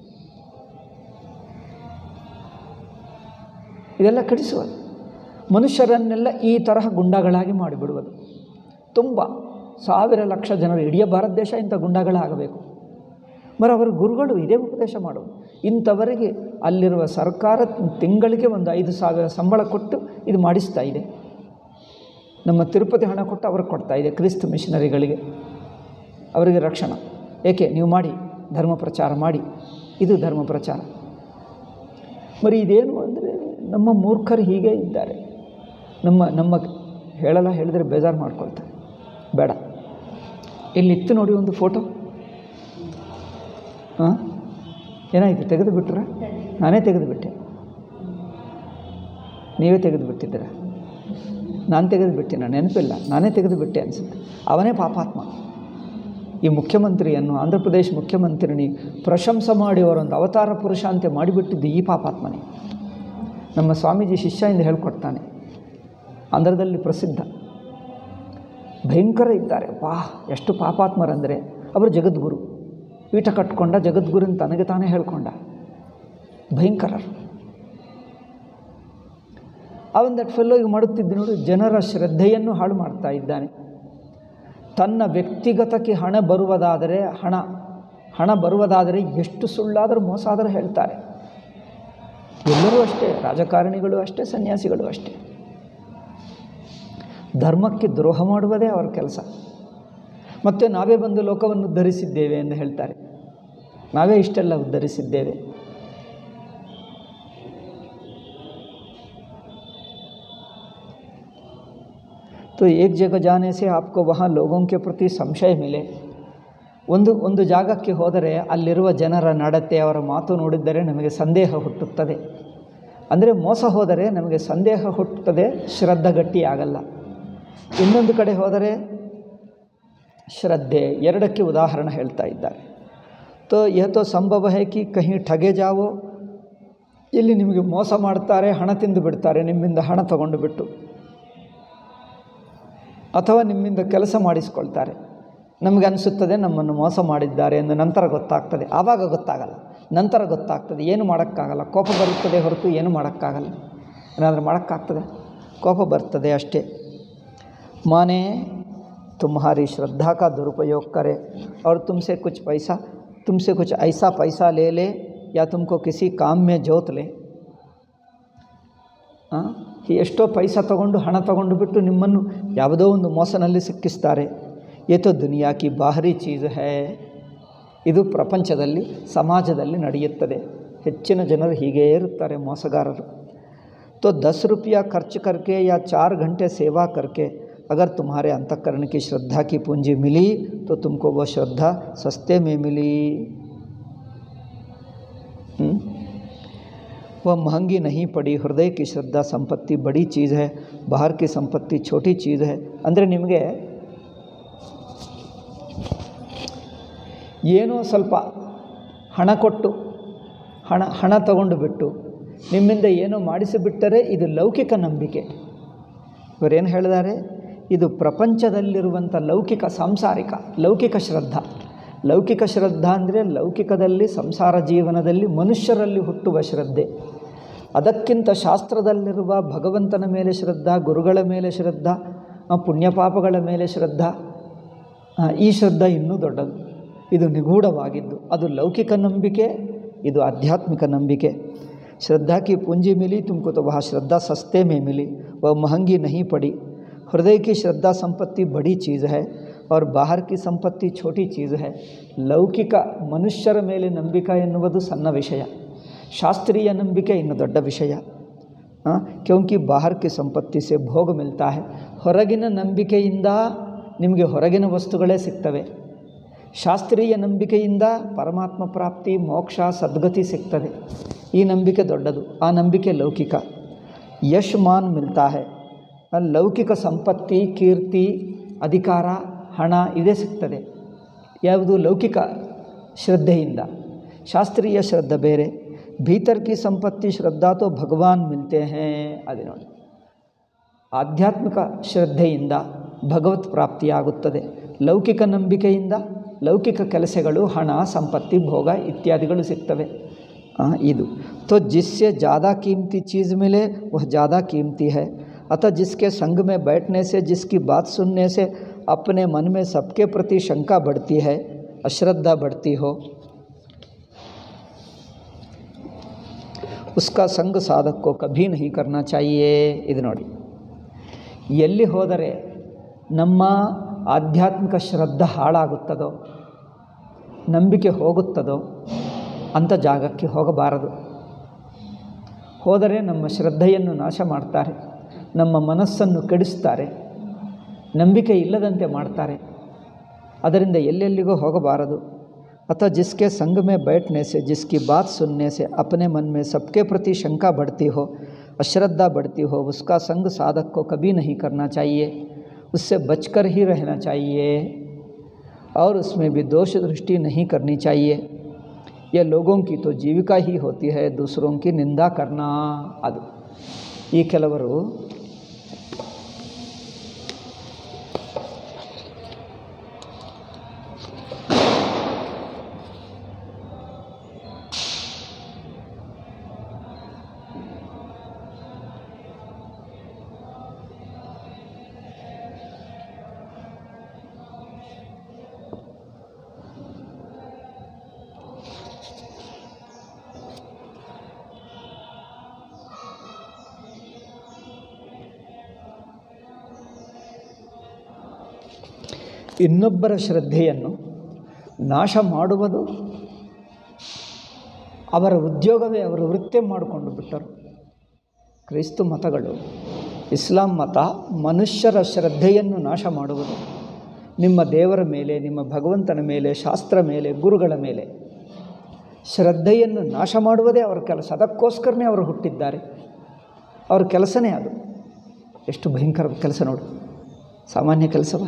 ಇದೆಲ್ಲ ಕೆಡಿಸುವುದು ಮನುಷ್ಯರನ್ನೆಲ್ಲ ಈ ತರಹ ಗುಂಡಗಳಾಗಿ ಮಾಡಿಬಿಡುವುದು ತುಂಬ ಸಾವಿರ ಲಕ್ಷ ಜನರು ಇಡೀ ಭಾರತ ದೇಶ ಇಂಥ ಗುಂಡಗಳಾಗಬೇಕು ಮರ ಅವರ ಗುರುಗಳು ಇದೇ ಉಪದೇಶ ಮಾಡೋದು ಇಂಥವರಿಗೆ ಅಲ್ಲಿರುವ ಸರ್ಕಾರ ತಿಂಗಳಿಗೆ ಒಂದು ಐದು ಸಾವಿರ ಸಂಬಳ ಕೊಟ್ಟು ಇದು ಮಾಡಿಸ್ತಾ ಇದೆ ನಮ್ಮ ತಿರುಪತಿ ಹಣ ಕೊಟ್ಟು ಅವ್ರಿಗೆ ಕೊಡ್ತಾ ಇದೆ ಕ್ರಿಸ್ತ ಮಿಷನರಿಗಳಿಗೆ ಅವರಿಗೆ ರಕ್ಷಣೆ ಏಕೆ ನೀವು ಮಾಡಿ ಧರ್ಮ ಪ್ರಚಾರ ಮಾಡಿ ಇದು ಧರ್ಮ ಪ್ರಚಾರ మరి ಇದೇನು ಅಂದರೆ ನಮ್ಮ ಮೂರ್ಖರು ಹೀಗೆ ಇದ್ದಾರೆ ನಮ್ಮ ನಮ್ಮ ಹೇಳಲ್ಲ ಹೇಳಿದರೆ ಬೇಜಾರು ಮಾಡ್ಕೊಳ್ತಾರೆ ಬೇಡ ಇಲ್ಲಿ ಇತ್ತು ನೋಡಿ ಒಂದು ಫೋಟೋ ಹಾಂ ಏನಾಯಿತು ತೆಗೆದು ಬಿಟ್ರ ನಾನೇ ತೆಗೆದು ಬಿಟ್ಟೆ ನೀವೇ ತೆಗೆದು ಬಿಟ್ಟಿದ್ದೀರ ನಾನು ತೆಗೆದು ಬಿಟ್ಟಿನ ನೆನಪಿಲ್ಲ ನಾನೇ ತೆಗೆದು ಬಿಟ್ಟೆ ಅನಿಸುತ್ತೆ ಅವನೇ ಪಾಪಾತ್ಮ ಈ ಮುಖ್ಯಮಂತ್ರಿಯನ್ನು ಆಂಧ್ರ ಪ್ರದೇಶ ಮುಖ್ಯಮಂತ್ರಿನಿ ಪ್ರಶಂಸೆ ಮಾಡಿ ಅವರೊಂದು ಅವತಾರ ಪುರುಷ ಅಂತ ಮಾಡಿಬಿಟ್ಟಿದ್ದು ಈ ಪಾಪಾತ್ಮನೇ ನಮ್ಮ ಸ್ವಾಮೀಜಿ ಶಿಷ್ಯ ಎಂದು ಹೇಳ್ಕೊಡ್ತಾನೆ ಆಂಧ್ರದಲ್ಲಿ ಪ್ರಸಿದ್ಧ ಭಯಂಕರ ಇದ್ದಾರೆ ವಾಹ್ ಎಷ್ಟು ಪಾಪಾತ್ಮರಂದರೆ ಅವರು ಜಗದ್ಗುರು ಪೀಠ ಕಟ್ಕೊಂಡ ಜಗದ್ಗುರುನ್ ತನಗೆ ತಾನೇ ಹೇಳ್ಕೊಂಡ ಭಯಂಕರರು ಅವನ್ ಫೆಲ್ಲೋ ಈಗ ಮಾಡುತ್ತಿದ್ದು ನೋಡಿ ಜನರ ಶ್ರದ್ಧೆಯನ್ನು ಹಾಳು ಮಾಡ್ತಾ ಇದ್ದಾನೆ ತನ್ನ ವ್ಯಕ್ತಿಗತಕ್ಕೆ ಹಣ ಬರುವುದಾದರೆ ಹಣ ಹಣ ಬರುವುದಾದರೆ ಎಷ್ಟು ಸುಳ್ಳಾದರೂ ಮೋಸ ಆದರೂ ಹೇಳ್ತಾರೆ ಎಲ್ಲರೂ ಅಷ್ಟೇ ರಾಜಕಾರಣಿಗಳು ಅಷ್ಟೇ ಸನ್ಯಾಸಿಗಳು ಅಷ್ಟೇ ಧರ್ಮಕ್ಕೆ ದ್ರೋಹ ಮಾಡುವುದೇ ಅವರ ಕೆಲಸ ಮತ್ತು ನಾವೇ ಬಂದು ಲೋಕವನ್ನು ಉದ್ಧರಿಸಿದ್ದೇವೆ ಎಂದು ಹೇಳ್ತಾರೆ ನಾವೇ ಇಷ್ಟೆಲ್ಲ ಉದ್ಧರಿಸಿದ್ದೇವೆ तो एक जगह जाने से आपको वहाँ लोगों के प्रति ಸಂಶಯ मिले ಒಂದು ಒಂದು ಜಾಗಕ್ಕೆ ಹೋದರೆ ಅಲ್ಲಿರುವ ಜನರ ನಡತೆ ಅವರ ಮಾತು ನೋಡಿದ್ದರೆ ನಮಗೆ ಸಂದೇಹ ಹುಟ್ಟುತ್ತದೆ ಅಂದರೆ ಮೋಸ ಹೋದರೆ ನಮಗೆ ಸಂದೇಹ ಹುಟ್ಟುತ್ತದೆ ಶ್ರದ್ಧೆ ಗಟ್ಟಿಯಾಗಲ್ಲ ಇನ್ನೊಂದು ಕಡೆ ಹೋದರೆ ಶ್ರದ್ಧೆ ಎರಡಕ್ಕೆ ಉದಾಹರಣೆ ಹೇಳ್ತಾ ಇದ್ದಾರೆ ತೋ ಯಹ ತೋ ಸಂಭವ ಹೇ ಕಿ ಕಹಿ ಠಗೆ ಜಾವೋ ಇಲ್ಲಿ ನಿಮಗೆ ಮೋಸ ಮಾಡ್ತಾರೆ ಹಣ ತಿಂದು ಬಿಡ್ತಾರೆ ನಿಮ್ಮಿಂದ ಹಣ ತಗೊಂಡು ಬಿಟ್ಟು ಅಥವಾ ನಿಮ್ಮಿಂದ ಕೆಲಸ ಮಾಡಿಸ್ಕೊಳ್ತಾರೆ ನಮಗೆ ಅನಿಸುತ್ತದೆ ನಮ್ಮನ್ನು ಮೋಸ ಮಾಡಿದ್ದಾರೆ ಎಂದು ನಂತರ ಗೊತ್ತಾಗ್ತದೆ ಆವಾಗ ಗೊತ್ತಾಗಲ್ಲ ನಂತರ ಗೊತ್ತಾಗ್ತದೆ ಏನು ಮಾಡೋಕ್ಕಾಗಲ್ಲ ಕೋಪ ಬರುತ್ತದೆ ಹೊರತು ಏನು ಮಾಡೋಕ್ಕಾಗಲ್ಲ ಏನಾದರೂ ಮಾಡೋಕ್ಕಾಗ್ತದೆ ಕೋಪ ಬರ್ತದೆ ಅಷ್ಟೇ माने तुम्हारी श्रद्धा का दुरुपयोग करे और तुमसे कुछ पैसा तुमसे कुछ ऐसा पैसा ले ले या तुमको किसी काम में जोत ले ಹಾಂ ಎಷ್ಟೋ ಪೈಸಾ ತಗೊಂಡು ಹಣ ತಗೊಂಡು ಬಿಟ್ಟು ನಿಮ್ಮನ್ನು ಯಾವುದೋ ಒಂದು ಮೋಸನಲ್ಲಿ ಸಿಕ್ಕಿಸ್ತಾರೆ ಏತೋ ದುನಿಯಾಕಿ ಬಾಹರಿ ಚೀಸ್ ಹೇ ಇದು ಪ್ರಪಂಚದಲ್ಲಿ ಸಮಾಜದಲ್ಲಿ ನಡೆಯುತ್ತದೆ ಹೆಚ್ಚಿನ ಜನರು ಹೀಗೇ ಇರುತ್ತಾರೆ ಮೋಸಗಾರರು तो दस रुपया खर्च करके या चार घंटे सेवा करके अगर तुम्हारे अंतकरण की श्रद्धा की पूंजी मिली तो तुमको वो श्रद्धा सस्ते में मिली हम्म? वह महंगी नहीं पड़ी हृदय की श्रद्धा संपत्ति बड़ी चीज़ है बाहर की संपत्ति छोटी चीज़ है ಅಂದರೆ ನಿಮಗೆ ಏನೋ ಸ್ವಲ್ಪ ಹಣ ಕೊಟ್ಟು ಹಣ ಹಣ ತಗೊಂಡು ಬಿಟ್ಟು ನಿಮ್ಮಿಂದ ಏನೋ ಮಾಡಿಸಿಬಿಟ್ಟರೆ ಇದು ಲೌಕಿಕ ನಂಬಿಕೆ ಇವರೇನು ಹೇಳಿದ್ದಾರೆ ಇದು ಪ್ರಪಂಚದಲ್ಲಿರುವಂಥ ಲೌಕಿಕ ಸಾಂಸಾರಿಕ ಲೌಕಿಕ ಶ್ರದ್ಧಾ ಲೌಕಿಕ ಶ್ರದ್ಧಾ ಅಂದರೆ ಲೌಕಿಕದಲ್ಲಿ ಸಂಸಾರ ಜೀವನದಲ್ಲಿ ಮನುಷ್ಯರಲ್ಲಿ ಹುಟ್ಟುವ ಶ್ರದ್ಧೆ ಅದಕ್ಕಿಂತ ಶಾಸ್ತ್ರದಲ್ಲಿರುವ ಭಗವಂತನ ಮೇಲೆ ಶ್ರದ್ಧಾ ಗುರುಗಳ ಮೇಲೆ ಶ್ರದ್ಧಾ ಆ, ಪುಣ್ಯಪಾಪಗಳ ಮೇಲೆ ಶ್ರದ್ಧಾ ಆ, ಈ ಶ್ರದ್ಧಾ ಇನ್ನೂ ದೊಡ್ಡದು ಇದು ನಿಗೂಢವಾಗಿದ್ದು ಅದು ಲೌಕಿಕ ನಂಬಿಕೆ ಇದು ಆಧ್ಯಾತ್ಮಿಕ ನಂಬಿಕೆ श्रद्धा की पूंजी मिली तुमको तो वहाँ श्रद्धा सस्ते में मिली वह महंगी नहीं पड़ी हृदय की श्रद्धा संपत्ति बड़ी चीज़ है और बाहर की संपत्ति छोटी चीज़ है ಲೌಕಿಕ ಮನುಷ್ಯರ ಮೇಲೆ ನಂಬಿಕೆ ಎನ್ನುವುದು ಸಣ್ಣ ವಿಷಯ ಶಾಸ್ತ್ರೀಯ ನಂಬಿಕೆ ಇನ್ನು ದೊಡ್ಡ ವಿಷಯ ಆ, ಕ್ಯೋಂಕಿ ಬಾಹರ್ ಕಿ ಸಂಪತ್ತಿ ಸೆ ಭೋಗ ಮಿಲ್ತಾ ಹೈ ಹೊರಗಿನ ನಂಬಿಕೆಯಿಂದ ನಿಮಗೆ ಹೊರಗಿನ ವಸ್ತುಗಳೇ ಸಿಗ್ತವೆ ಶಾಸ್ತ್ರೀಯ ನಂಬಿಕೆಯಿಂದ ಪರಮಾತ್ಮ ಪ್ರಾಪ್ತಿ ಮೋಕ್ಷ ಸದ್ಗತಿ ಸಿಗ್ತದೆ ಈ ನಂಬಿಕೆ ದೊಡ್ಡದು ಆ ನಂಬಿಕೆ ಲೌಕಿಕ ಯಶ್ ಮಾನ್ ಮಿಲ್ತಾ ಹೈ ಆ ಲೌಕಿಕ ಸಂಪತ್ತಿ ಕೀರ್ತಿ ಅಧಿಕಾರ ಹಣ ಇದೇ ಸಿಗ್ತದೆ ಯಾವುದು ಲೌಕಿಕ ಶ್ರದ್ಧೆಯಿಂದ ಶಾಸ್ತ್ರೀಯ ಶ್ರದ್ಧೆ ಬೇರೆ ಭೀತರ್ ಕಿ ಸಂಪತ್ತಿ ಶ್ರದ್ಧಾ ತೋ ಭಗವಾನ್ ಮಿಲ್ತೆ ಹೇ ಅದೇ ನೋಡಿ ಆಧ್ಯಾತ್ಮಿಕ ಶ್ರದ್ಧೆಯಿಂದ ಭಗವತ್ ಪ್ರಾಪ್ತಿಯಾಗುತ್ತದೆ ಲೌಕಿಕ ನಂಬಿಕೆಯಿಂದ ಲೌಕಿಕ ಕೆಲಸಗಳು ಹಣ ಸಂಪತ್ತಿ ಭೋಗ ಇತ್ಯಾದಿಗಳು ಸಿಗ್ತವೆ ಆ, ಇದು तो जिससे ज़्यादा कीमती चीज़ मिले वह ज़्यादा कीमती है अतः जिसके संग में बैठने से जिसकी बात सुनने से अपने मन में सबके प्रति शंका बढ़ती है अश्रद्धा बढ़ती हो उसका संग साधक को कभी नहीं करना चाहिए ಇದು ನೋಡಿ ಎಲ್ಲಿ ಹೋದರೆ ನಮ್ಮ ಆಧ್ಯಾತ್ಮಿಕ ಶ್ರದ್ಧೆ ಹಾಳಾಗುತ್ತದೋ ನಂಬಿಕೆ ಹೋಗುತ್ತದೋ ಅಂಥ ಜಾಗಕ್ಕೆ ಹೋಗಬಾರದು ಹೋದರೆ ನಮ್ಮ ಶ್ರದ್ಧೆಯನ್ನು ನಾಶ ಮಾಡ್ತಾರೆ ನಮ್ಮ ಮನಸ್ಸನ್ನು ಕೆಡಿಸ್ತಾರೆ ನಂಬಿಕೆ ಇಲ್ಲದಂತೆ ಮಾಡ್ತಾರೆ ಅದರಿಂದ ಎಲ್ಲೆಲ್ಲಿಗೂ ಹೋಗಬಾರದು अतः जिसके संग में बैठने से जिसकी बात सुनने से अपने मन में सबके प्रति शंका बढ़ती हो अश्रद्धा बढ़ती हो उसका संग साधक को कभी नहीं करना चाहिए उससे बचकर ही रहना चाहिए और उसमें भी दोष दृष्टि नहीं करनी चाहिए यह लोगों की तो जीविका ही होती है दूसरों की निंदा करना ಅದು ಈ ಕೆಲವರು ಇನ್ನೊಬ್ಬರ ಶ್ರದ್ಧೆಯನ್ನು ನಾಶ ಮಾಡುವುದು ಅವರ ಉದ್ಯೋಗವೇ ಅವರ ವೃತ್ತಿ ಮಾಡಿಕೊಂಡು ಬಿಟ್ಟರು ಕ್ರೈಸ್ತ ಮತಗಳು ಇಸ್ಲಾಂ ಮತ ಮನುಷ್ಯರ ಶ್ರದ್ಧೆಯನ್ನು ನಾಶ ಮಾಡುವುದು ನಿಮ್ಮ ದೇವರ ಮೇಲೆ ನಿಮ್ಮ ಭಗವಂತನ ಮೇಲೆ ಶಾಸ್ತ್ರ ಮೇಲೆ ಗುರುಗಳ ಮೇಲೆ ಶ್ರದ್ಧೆಯನ್ನು ನಾಶ ಮಾಡುವುದೇ ಅವರ ಕೆಲಸ ಅದಕ್ಕೋಸ್ಕರನೇ ಅವರು ಹುಟ್ಟಿದ್ದಾರೆ ಅವ್ರ ಕೆಲಸನೇ ಅದು ಎಷ್ಟು ಭಯಂಕರ ಕೆಲಸ ನೋಡು ಸಾಮಾನ್ಯ ಕೆಲಸವ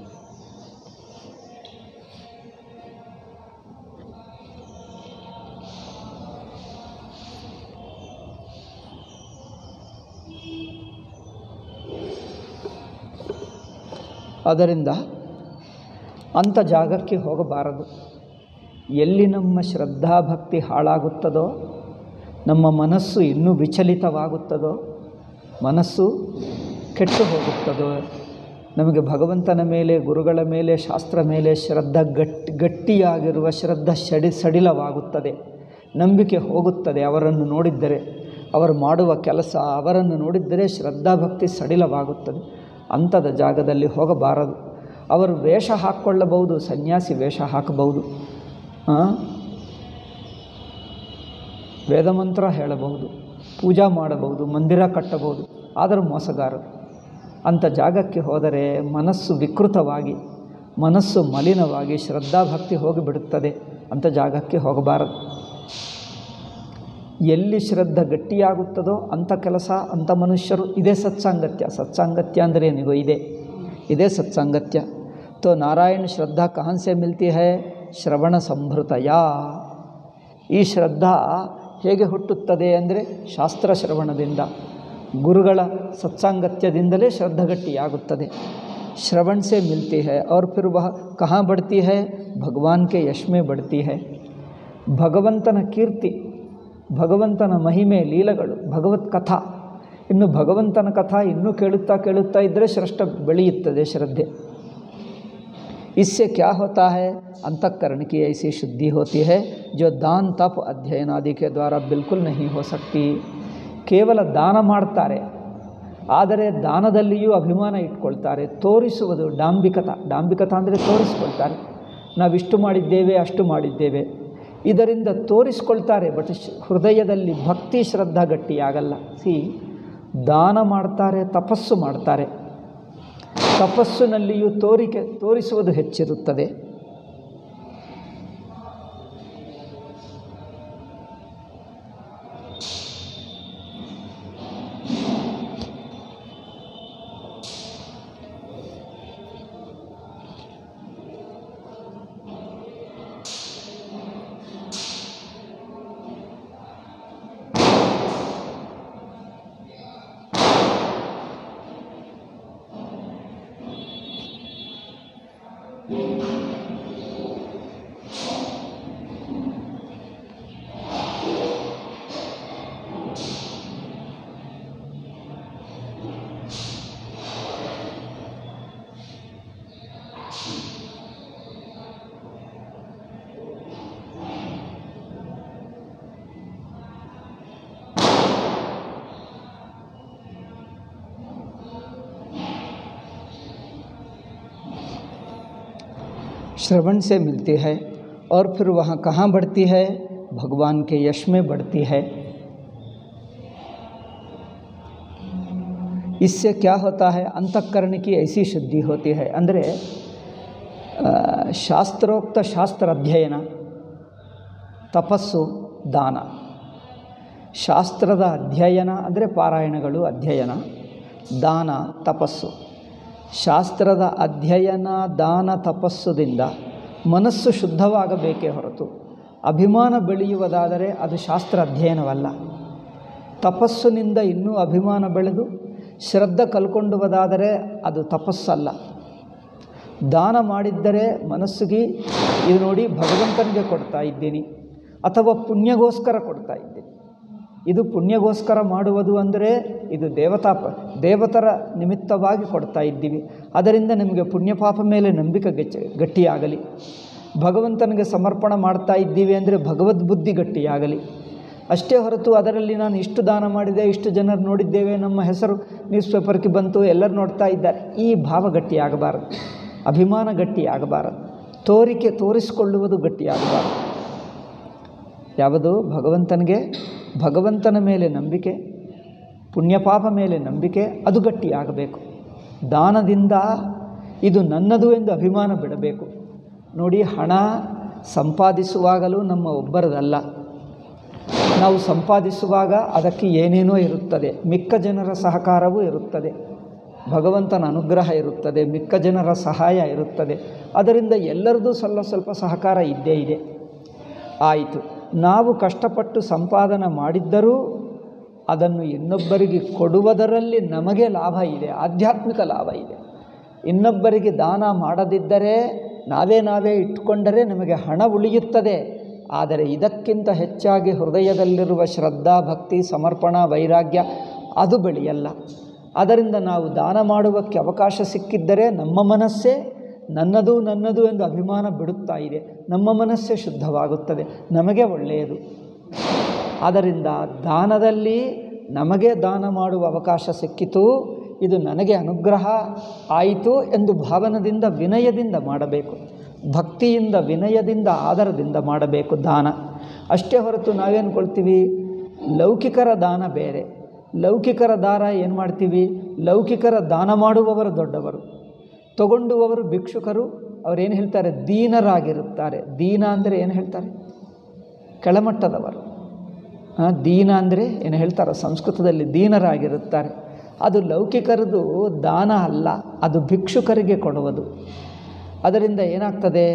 ಅದರಿಂದ ಅಂಥ ಜಾಗಕ್ಕೆ ಹೋಗಬಾರದು ಎಲ್ಲಿ ನಮ್ಮ ಶ್ರದ್ಧಾಭಕ್ತಿ ಹಾಳಾಗುತ್ತದೋ ನಮ್ಮ ಮನಸ್ಸು ಇನ್ನೂ ವಿಚಲಿತವಾಗುತ್ತದೋ ಮನಸ್ಸು ಕೆಟ್ಟು ಹೋಗುತ್ತದೋ ನಮಗೆ ಭಗವಂತನ ಮೇಲೆ ಗುರುಗಳ ಮೇಲೆ ಶಾಸ್ತ್ರ ಮೇಲೆ ಶ್ರದ್ಧಾ ಗಟ್ಟಿ ಗಟ್ಟಿಯಾಗಿರುವ ಶ್ರದ್ಧಾ ಸಡಿ ಸಡಿಲವಾಗುತ್ತದೆ ನಂಬಿಕೆ ಹೋಗುತ್ತದೆ ಅವರನ್ನು ನೋಡಿದ್ದರೆ ಅವರು ಮಾಡುವ ಕೆಲಸ ಅವರನ್ನು ನೋಡಿದ್ದರೆ ಶ್ರದ್ಧಾಭಕ್ತಿ ಸಡಿಲವಾಗುತ್ತದೆ ಅಂಥದ ಜಾಗದಲ್ಲಿ ಹೋಗಬಾರದು ಅವರು ವೇಷ ಹಾಕ್ಕೊಳ್ಳಬಹುದು ಸನ್ಯಾಸಿ ವೇಷ ಹಾಕಬಹುದು ವೇದಮಂತ್ರ ಹೇಳಬಹುದು ಪೂಜಾ ಮಾಡಬಹುದು ಮಂದಿರ ಕಟ್ಟಬಹುದು ಆದರೂ ಮೋಸಗಾರರು ಅಂಥ ಜಾಗಕ್ಕೆ ಹೋದರೆ ಮನಸ್ಸು ವಿಕೃತವಾಗಿ ಮನಸ್ಸು ಮಲಿನವಾಗಿ ಶ್ರದ್ಧಾಭಕ್ತಿ ಹೋಗಿಬಿಡುತ್ತದೆ ಅಂಥ ಜಾಗಕ್ಕೆ ಹೋಗಬಾರದು ಎಲ್ಲಿ ಶ್ರದ್ಧೆ ಗಟ್ಟಿಯಾಗುತ್ತದೋ ಅಂಥ ಕೆಲಸ ಅಂಥ ಮನುಷ್ಯರು ಇದೇ ಸತ್ಸಾಂಗತ್ಯ ಸತ್ಸಾಂಗತ್ಯ ಅಂದರೆ ಏನಿಗೋ ಇದೆ ಇದೇ ಸತ್ಸಾಂಗತ್ಯ ತೋ ನಾರಾಯಣ ಶ್ರದ್ಧಾ ಕಹಾನ್ ಸೆ ಮಿಲ್ತಿ ಹೈ ಶ್ರವಣ ಸಂಭೃತಯ ಈ ಶ್ರದ್ಧಾ ಹೇಗೆ ಹುಟ್ಟುತ್ತದೆ ಅಂದರೆ ಶಾಸ್ತ್ರ ಶ್ರವಣದಿಂದ ಗುರುಗಳ ಸತ್ಸಾಂಗತ್ಯದಿಂದಲೇ ಶ್ರದ್ಧಗಟ್ಟಿಯಾಗುತ್ತದೆ श्रवण से मिलती है और फिर वह कहाँ बढ़ती है भगवान के यश में बढ़ती है ಭಗವಂತನ ಕೀರ್ತಿ ಭಗವಂತನ ಮಹಿಮೆ ಲೀಲೆಗಳು ಭಗವತ್ ಕಥಾ ಇನ್ನು ಭಗವಂತನ ಕಥಾ ಇನ್ನೂ ಕೇಳುತ್ತಾ ಕೇಳುತ್ತಾ ಇದ್ದರೆ ಶ್ರೇಷ್ಠ ಬೆಳೆಯುತ್ತದೆ ಶ್ರದ್ಧೆ इससे क्या होता है अंतकरण की ऐसी शुद्धि होती है जो दान तप अध्ययन आदि के द्वारा बिल्कुल नहीं हो सकती ಕೇವಲ ದಾನ ಮಾಡ್ತಾರೆ ಆದರೆ ದಾನದಲ್ಲಿಯೂ ಅಭಿಮಾನ ಇಟ್ಕೊಳ್ತಾರೆ ತೋರಿಸುವುದು ಡಾಂಬಿಕತ ಡಾಂಬಿಕತ ಅಂದರೆ ತೋರಿಸ್ಕೊಳ್ತಾರೆ ನಾವಿಷ್ಟು ಮಾಡಿದ್ದೇವೆ ಅಷ್ಟು ಮಾಡಿದ್ದೇವೆ ಇದರಿಂದ ತೋರಿಸ್ಕೊಳ್ತಾರೆ ಬಟ್ ಹೃದಯದಲ್ಲಿ ಭಕ್ತಿ ಶ್ರದ್ಧಾ ಗಟ್ಟಿಯಾಗಲ್ಲ ಸಿ ದಾನ ಮಾಡ್ತಾರೆ ತಪಸ್ಸು ಮಾಡ್ತಾರೆ ತಪಸ್ಸಿನಲ್ಲಿಯೂ ತೋರಿಕೆ ತೋರಿಸುವುದು ಹೆಚ್ಚಿರುತ್ತದೆ श्रवण से मिलती है और फिर वहाँ कहाँ बढ़ती है भगवान के यश में बढ़ती है इससे क्या होता है अंतकरण की ऐसी शुद्धि होती है ಅಂದರೆ ಶಾಸ್ತ್ರೋಕ್ತ ಶಾಸ್ತ್ರ ಅಧ್ಯಯನ ತಪಸ್ಸು ದಾನ ಶಾಸ್ತ್ರದ ಅಧ್ಯಯನ ಅಂದರೆ ಪಾರಾಯಣಗಳು ಅಧ್ಯಯನ ದಾನ ತಪಸ್ಸು ಶಾಸ್ತ್ರದ ಅಧ್ಯಯನ ದಾನ ತಪಸ್ಸುದಿಂದ ಮನಸ್ಸು ಶುದ್ಧವಾಗಬೇಕೇ ಹೊರತು ಅಭಿಮಾನ ಬೆಳೆಯುವುದಾದರೆ ಅದು ಶಾಸ್ತ್ರ ಅಧ್ಯಯನವಲ್ಲ ತಪಸ್ಸಿನಿಂದ ಇನ್ನೂ ಅಭಿಮಾನ ಬೆಳೆದು ಶ್ರದ್ಧೆ ಕಲ್ಕೊಂಡುವುದಾದರೆ ಅದು ತಪಸ್ಸಲ್ಲ ದಾನ ಮಾಡಿದ್ದರೆ ಮನಸ್ಸಿಗೆ ಇದು ನೋಡಿ ಭಗವಂತನಿಗೆ ಕೊಡ್ತಾ ಇದ್ದೀನಿ ಅಥವಾ ಪುಣ್ಯಗೋಸ್ಕರ ಕೊಡ್ತಾ ಇದ್ದೀನಿ ಇದು ಪುಣ್ಯಗೋಸ್ಕರ ಮಾಡುವುದು ಅಂದರೆ ಇದು ದೇವತಾ ಪ ದೇವತರ ನಿಮಿತ್ತವಾಗಿ ಕೊಡ್ತಾ ಇದ್ದೀವಿ ಅದರಿಂದ ನಿಮಗೆ ಪುಣ್ಯಪಾಪ ಮೇಲೆ ನಂಬಿಕೆ ಗೆಚ್ಚ ಗಟ್ಟಿಯಾಗಲಿ ಭಗವಂತನಿಗೆ ಸಮರ್ಪಣ ಮಾಡ್ತಾ ಇದ್ದೀವಿ ಅಂದರೆ ಭಗವದ್ಬುದ್ಧಿ ಗಟ್ಟಿಯಾಗಲಿ ಅಷ್ಟೇ ಹೊರತು ಅದರಲ್ಲಿ ನಾನು ಇಷ್ಟು ದಾನ ಮಾಡಿದೆ ಇಷ್ಟು ಜನರು ನೋಡಿದ್ದೇವೆ ನಮ್ಮ ಹೆಸರು ನ್ಯೂಸ್ ಪೇಪರ್ಗೆ ಬಂತು ಎಲ್ಲರೂ ನೋಡ್ತಾ ಇದ್ದಾರೆ ಈ ಭಾವ ಗಟ್ಟಿಯಾಗಬಾರದು ಅಭಿಮಾನ ಗಟ್ಟಿಯಾಗಬಾರದು ತೋರಿಕೆ ತೋರಿಸಿಕೊಳ್ಳುವುದು ಗಟ್ಟಿಯಾಗಬಾರದು ಯಾವುದು ಭಗವಂತನಿಗೆ ಭಗವಂತನ ಮೇಲೆ ನಂಬಿಕೆ ಪುಣ್ಯಪಾಪ ಮೇಲೆ ನಂಬಿಕೆ ಅದು ಗಟ್ಟಿಯಾಗಬೇಕು ದಾನದಿಂದ ಇದು ನನ್ನದು ಎಂದು ಅಭಿಮಾನ ಬಿಡಬೇಕು ನೋಡಿ ಹಣ ಸಂಪಾದಿಸುವಾಗಲೂ ನಮ್ಮ ಒಬ್ಬರದಲ್ಲ ನಾವು ಸಂಪಾದಿಸುವಾಗ ಅದಕ್ಕೆ ಏನೇನೋ ಇರುತ್ತದೆ ಮಿಕ್ಕ ಜನರ ಸಹಕಾರವೂ ಇರುತ್ತದೆ ಭಗವಂತನ ಅನುಗ್ರಹ ಇರುತ್ತದೆ ಮಿಕ್ಕ ಜನರ ಸಹಾಯ ಇರುತ್ತದೆ ಅದರಿಂದ ಎಲ್ಲರದ್ದು ಸ್ವಲ್ಪ ಸ್ವಲ್ಪ ಸಹಕಾರ ಇದ್ದೇ ಇದೆ ಆಯಿತು ನಾವು ಕಷ್ಟಪಟ್ಟು ಸಂಪಾದನೆ ಮಾಡಿದ್ದರೂ ಅದನ್ನು ಇನ್ನೊಬ್ಬರಿಗೆ ಕೊಡುವುದರಲ್ಲಿ ನಮಗೆ ಲಾಭ ಇದೆ ಆಧ್ಯಾತ್ಮಿಕ ಲಾಭ ಇದೆ ಇನ್ನೊಬ್ಬರಿಗೆ ದಾನ ಮಾಡದಿದ್ದರೆ ನಾವೇ ನಾವೇ ಇಟ್ಟುಕೊಂಡರೆ ನಮಗೆ ಹಣ ಉಳಿಯುತ್ತದೆ ಆದರೆ ಇದಕ್ಕಿಂತ ಹೆಚ್ಚಾಗಿ ಹೃದಯದಲ್ಲಿರುವ ಶ್ರದ್ಧಾ ಭಕ್ತಿ ಸಮರ್ಪಣಾ ವೈರಾಗ್ಯ ಅದು ಬೆಳೆಯಲ್ಲ ಅದರಿಂದ ನಾವು ದಾನ ಮಾಡುವಕ್ಕೆ ಅವಕಾಶ ಸಿಕ್ಕಿದ್ದರೆ ನಮ್ಮ ಮನಸ್ಸೇ ನನ್ನದು ನನ್ನದು ಎಂದು ಅಭಿಮಾನ ಬಿಡುತ್ತಾ ಇದೆ ನಮ್ಮ ಮನಸ್ಸೇ ಶುದ್ಧವಾಗುತ್ತದೆ ನಮಗೆ ಒಳ್ಳೆಯದು ಆದ್ದರಿಂದ ದಾನದಲ್ಲಿ ನಮಗೆ ದಾನ ಮಾಡುವ ಅವಕಾಶ ಸಿಕ್ಕಿತು ಇದು ನನಗೆ ಅನುಗ್ರಹ ಆಯಿತು ಎಂದು ಭಾವನದಿಂದ ವಿನಯದಿಂದ ಮಾಡಬೇಕು ಭಕ್ತಿಯಿಂದ ವಿನಯದಿಂದ ಆದರದಿಂದ ಮಾಡಬೇಕು ದಾನ ಅಷ್ಟೇ ಹೊರತು ನಾವೇನ್ಕೊಳ್ತೀವಿ ಲೌಕಿಕರ ದಾನ ಬೇರೆ ಲೌಕಿಕರ ದಾರ ಏನು ಮಾಡ್ತೀವಿ ಲೌಕಿಕರ ದಾನ ಮಾಡುವವರು ದೊಡ್ಡವರು ತಗೊಂಡುವವರು ಭಿಕ್ಷುಕರು ಅವರೇನು ಹೇಳ್ತಾರೆ ದೀನರಾಗಿರುತ್ತಾರೆ ದೀನ ಅಂದರೆ ಏನು ಹೇಳ್ತಾರೆ ಕೆಳಮಟ್ಟದವರು ಆ, ದೀನ ಅಂದರೆ ಏನು ಹೇಳ್ತಾರೆ ಸಂಸ್ಕೃತದಲ್ಲಿ ದೀನರಾಗಿರುತ್ತಾರೆ ಅದು ಲೌಕಿಕರದು ದಾನ ಅಲ್ಲ ಅದು ಭಿಕ್ಷುಕರಿಗೆ ಕೊಡುವುದು ಅದರಿಂದ ಏನಾಗ್ತದೆ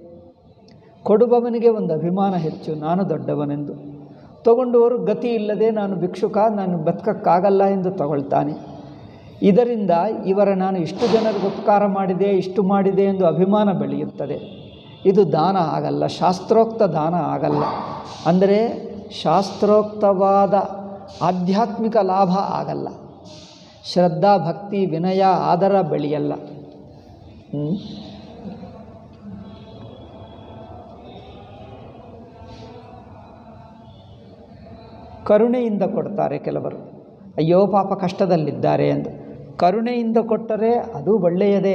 ಕೊಡುವವನಿಗೆ ಒಂದು ಅಭಿಮಾನ ಹೆಚ್ಚು ನಾನು ದೊಡ್ಡವನೆಂದು ತಗೊಂಡವರು ಗತಿ ಇಲ್ಲದೆ ನಾನು ಭಿಕ್ಷುಕ ನಾನು ಬದುಕಕ್ಕಾಗಲ್ಲ ಎಂದು ತಗೊಳ್ತಾನೆ ಇದರಿಂದ ಇವರ ನಾನು ಇಷ್ಟು ಜನರಿಗೆ ಉಪಕಾರ ಮಾಡಿದೆ ಇಷ್ಟು ಮಾಡಿದೆ ಎಂದು ಅಭಿಮಾನ ಬೆಳೆಯುತ್ತದೆ ಇದು ದಾನ ಆಗಲ್ಲ ಶಾಸ್ತ್ರೋಕ್ತ ದಾನ ಆಗಲ್ಲ ಅಂದರೆ ಶಾಸ್ತ್ರೋಕ್ತವಾದ ಆಧ್ಯಾತ್ಮಿಕ ಲಾಭ ಆಗಲ್ಲ ಶ್ರದ್ಧಾ ಭಕ್ತಿ ವಿನಯ ಆದರ ಬೆಳೆಯಲ್ಲ ಹ್ಮ್? ಕರುಣೆಯಿಂದ ಕೊಡ್ತಾರೆ ಕೆಲವರು ಅಯ್ಯೋ ಪಾಪ ಕಷ್ಟದಲ್ಲಿದ್ದಾರೆ ಎಂದು ಕರುಣೆಯಿಂದ ಕೊಟ್ಟರೆ ಅದು ಒಳ್ಳೆಯದೇ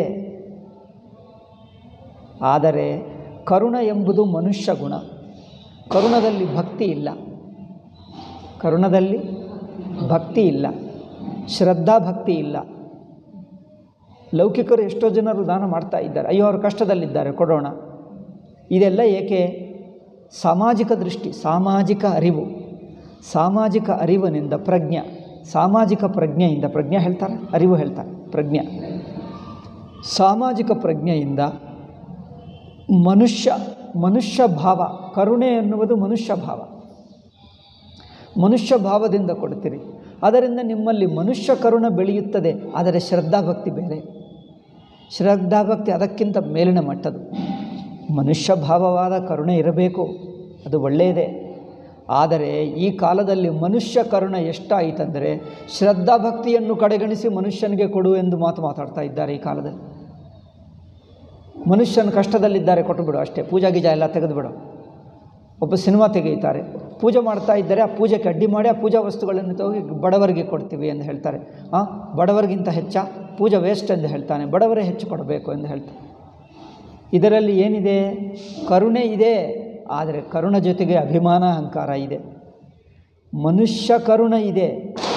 ಆದರೆ ಕರುಣ ಎಂಬುದು ಮನುಷ್ಯ ಗುಣ ಕರುಣದಲ್ಲಿ ಭಕ್ತಿ ಇಲ್ಲ ಕರುಣದಲ್ಲಿ ಭಕ್ತಿ ಇಲ್ಲ ಶ್ರದ್ಧಾ ಭಕ್ತಿ ಇಲ್ಲ ಲೌಕಿಕರು ಎಷ್ಟೋ ಜನರು ದಾನ ಮಾಡ್ತಾ ಇದ್ದಾರೆ ಅಯ್ಯೋ ಅವರು ಕಷ್ಟದಲ್ಲಿದ್ದಾರೆ ಕೊಡೋಣ ಇದೆಲ್ಲ ಏಕೆ ಸಾಮಾಜಿಕ ದೃಷ್ಟಿ ಸಾಮಾಜಿಕ ಅರಿವು ಸಾಮಾಜಿಕ ಅರಿವಿನಿಂದ ಪ್ರಜ್ಞೆ ಸಾಮಾಜಿಕ ಪ್ರಜ್ಞೆಯಿಂದ ಪ್ರಜ್ಞೆ ಹೇಳ್ತಾರೆ ಅರಿವು ಹೇಳ್ತಾರೆ ಪ್ರಜ್ಞೆ ಸಾಮಾಜಿಕ ಪ್ರಜ್ಞೆಯಿಂದ ಮನುಷ್ಯ ಮನುಷ್ಯ ಭಾವ ಕರುಣೆ ಎನ್ನುವುದು ಮನುಷ್ಯ ಭಾವ ಮನುಷ್ಯ ಭಾವದಿಂದ ಕೊಡ್ತೀರಿ ಅದರಿಂದ ನಿಮ್ಮಲ್ಲಿ ಮನುಷ್ಯ ಕರುಣ ಬೆಳೆಯುತ್ತದೆ ಆದರೆ ಶ್ರದ್ಧಾಭಕ್ತಿ ಬೇರೆ ಶ್ರದ್ಧಾಭಕ್ತಿ ಅದಕ್ಕಿಂತ ಮೇಲಿನ ಮಟ್ಟದು ಮನುಷ್ಯ ಭಾವವಾದ ಕರುಣೆ ಇರಬೇಕು ಅದು ಒಳ್ಳೆಯದೇ ಆದರೆ ಈ ಕಾಲದಲ್ಲಿ ಮನುಷ್ಯ ಕರುಣ ಎಷ್ಟಾಯಿತಂದರೆ ಶ್ರದ್ಧಾಭಕ್ತಿಯನ್ನು ಕಡೆಗಣಿಸಿ ಮನುಷ್ಯನಿಗೆ ಕೊಡು ಎಂದು ಮಾತು ಮಾತಾಡ್ತಾ ಇದ್ದಾರೆ ಈ ಕಾಲದಲ್ಲಿ ಮನುಷ್ಯನ ಕಷ್ಟದಲ್ಲಿದ್ದಾರೆ ಕೊಟ್ಟು ಬಿಡು ಅಷ್ಟೇ ಪೂಜಾ ಗೀಜಾ ಎಲ್ಲ ತೆಗೆದುಬಿಡು ಒಬ್ಬ ಸಿನಿಮಾ ತೆಗೆಯುತ್ತಾರೆ ಪೂಜೆ ಮಾಡ್ತಾ ಇದ್ದರೆ ಆ ಪೂಜೆಗೆ ಅಡ್ಡಿ ಮಾಡಿ ಆ ಪೂಜಾ ವಸ್ತುಗಳನ್ನು ತಗೋಗಿ ಬಡವರಿಗೆ ಕೊಡ್ತೀವಿ ಎಂದು ಹೇಳ್ತಾರೆ ಆ ಬಡವರಿಗಿಂತ ಹೆಚ್ಚ ಪೂಜೆ ವೇಸ್ಟ್ ಎಂದು ಹೇಳ್ತಾನೆ ಬಡವರೇ ಹೆಚ್ಚು ಕೊಡಬೇಕು ಎಂದು ಹೇಳ್ತಾರೆ ಇದರಲ್ಲಿ ಏನಿದೆ ಕರುಣೆ ಇದೆ ಆದರೆ ಕರುಣ ಜೊತೆಗೆ ಅಭಿಮಾನ ಅಹಂಕಾರ ಇದೆ ಮನುಷ್ಯ ಕರುಣ ಇದೆ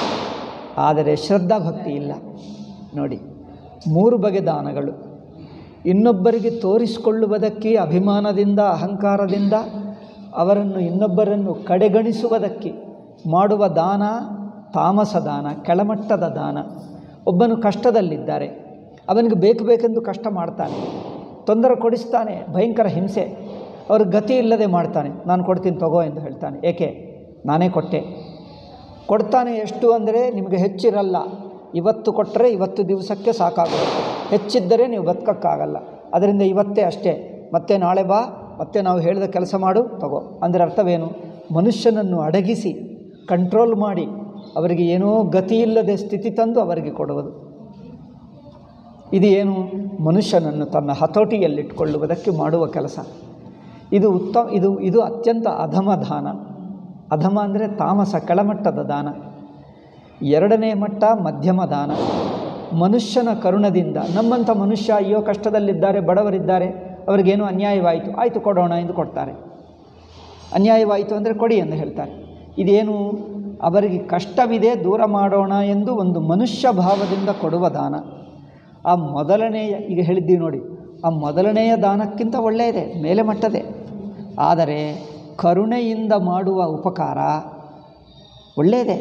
ಆದರೆ ಶ್ರದ್ಧಾ ಭಕ್ತಿ ಇಲ್ಲ ನೋಡಿ ಮೂರು ಬಗೆ ದಾನಗಳು ಇನ್ನೊಬ್ಬರಿಗೆ ತೋರಿಸಿಕೊಳ್ಳುವುದಕ್ಕೆ ಅಭಿಮಾನದಿಂದ ಅಹಂಕಾರದಿಂದ ಅವರನ್ನು ಇನ್ನೊಬ್ಬರನ್ನು ಕಡೆಗಣಿಸುವುದಕ್ಕೆ ಮಾಡುವ ದಾನ ತಾಮಸ ದಾನ ಕೆಳಮಟ್ಟದ ದಾನ ಒಬ್ಬನು ಕಷ್ಟದಲ್ಲಿದ್ದಾರೆ ಅವನಿಗೆ ಬೇಕು ಬೇಕೆಂದು ಕಷ್ಟ ಮಾಡ್ತಾನೆ ತೊಂದರೆ ಕೊಡಿಸ್ತಾನೆ ಭಯಂಕರ ಹಿಂಸೆ ಅವ್ರ ಗತಿ ಇಲ್ಲದೆ ಮಾಡ್ತಾನೆ ನಾನು ಕೊಡ್ತೀನಿ ತಗೋ ಎಂದು ಹೇಳ್ತಾನೆ ಏಕೆ ನಾನೇ ಕೊಟ್ಟೆ ಕೊಡ್ತಾನೆ ಎಷ್ಟು ಅಂದರೆ ನಿಮಗೆ ಹೆಚ್ಚಿರಲ್ಲ ಇವತ್ತು ಕೊಟ್ಟರೆ ಇವತ್ತು ದಿವಸಕ್ಕೆ ಸಾಕಾಗುತ್ತೆ ಹೆಚ್ಚಿದ್ದರೆ ನೀವು ಬದುಕೋಕ್ಕಾಗಲ್ಲ ಅದರಿಂದ ಇವತ್ತೇ ಅಷ್ಟೇ ಮತ್ತೆ ನಾಳೆ ಬಾ ಮತ್ತೆ ನಾವು ಹೇಳಿದ ಕೆಲಸ ಮಾಡು ತಗೋ ಅಂದರೆ ಅರ್ಥವೇನು ಮನುಷ್ಯನನ್ನು ಅಡಗಿಸಿ ಕಂಟ್ರೋಲ್ ಮಾಡಿ ಅವರಿಗೆ ಏನೋ ಗತಿ ಇಲ್ಲದೆ ಸ್ಥಿತಿ ತಂದು ಅವರಿಗೆ ಕೊಡುವುದು ಇದು ಏನು ಮನುಷ್ಯನನ್ನು ತನ್ನ ಹತೋಟಿಯಲ್ಲಿಟ್ಟುಕೊಳ್ಳುವುದಕ್ಕೆ ಮಾಡುವ ಕೆಲಸ ಇದು ಉತ್ತಮ ಇದು ಇದು ಅತ್ಯಂತ ಅಧಮ ದಾನ ಅಧಮ ಅಂದರೆ ತಾಮಸ ಕೆಳಮಟ್ಟದ ದಾನ ಎರಡನೇ ಮಟ್ಟ ಮಧ್ಯಮ ದಾನ ಮನುಷ್ಯನ ಕರುಣದಿಂದ ನಮ್ಮಂಥ ಮನುಷ್ಯ ಅಯ್ಯೋ ಕಷ್ಟದಲ್ಲಿದ್ದಾರೆ ಬಡವರಿದ್ದಾರೆ ಅವರಿಗೇನು ಅನ್ಯಾಯವಾಯಿತು ಆಯಿತು ಕೊಡೋಣ ಎಂದು ಕೊಡ್ತಾರೆ ಅನ್ಯಾಯವಾಯಿತು ಅಂದರೆ ಕೊಡಿ ಎಂದು ಹೇಳ್ತಾರೆ ಇದೇನು ಅವರಿಗೆ ಕಷ್ಟವಿದೆ ದೂರ ಮಾಡೋಣ ಎಂದು ಒಂದು ಮನುಷ್ಯ ಭಾವದಿಂದ ಕೊಡುವ ದಾನ ಆ ಮೊದಲನೆಯ ಈಗ ಹೇಳಿದ್ದೀವಿ ನೋಡಿ ಆ ಮೊದಲನೆಯ ದಾನಕ್ಕಿಂತ ಒಳ್ಳೆಯದೇ ಮೇಲೆ ಮಟ್ಟದೇ ಆದರೆ ಕರುಣೆಯಿಂದ ಮಾಡುವ ಉಪಕಾರ ಒಳ್ಳೆಯದೇ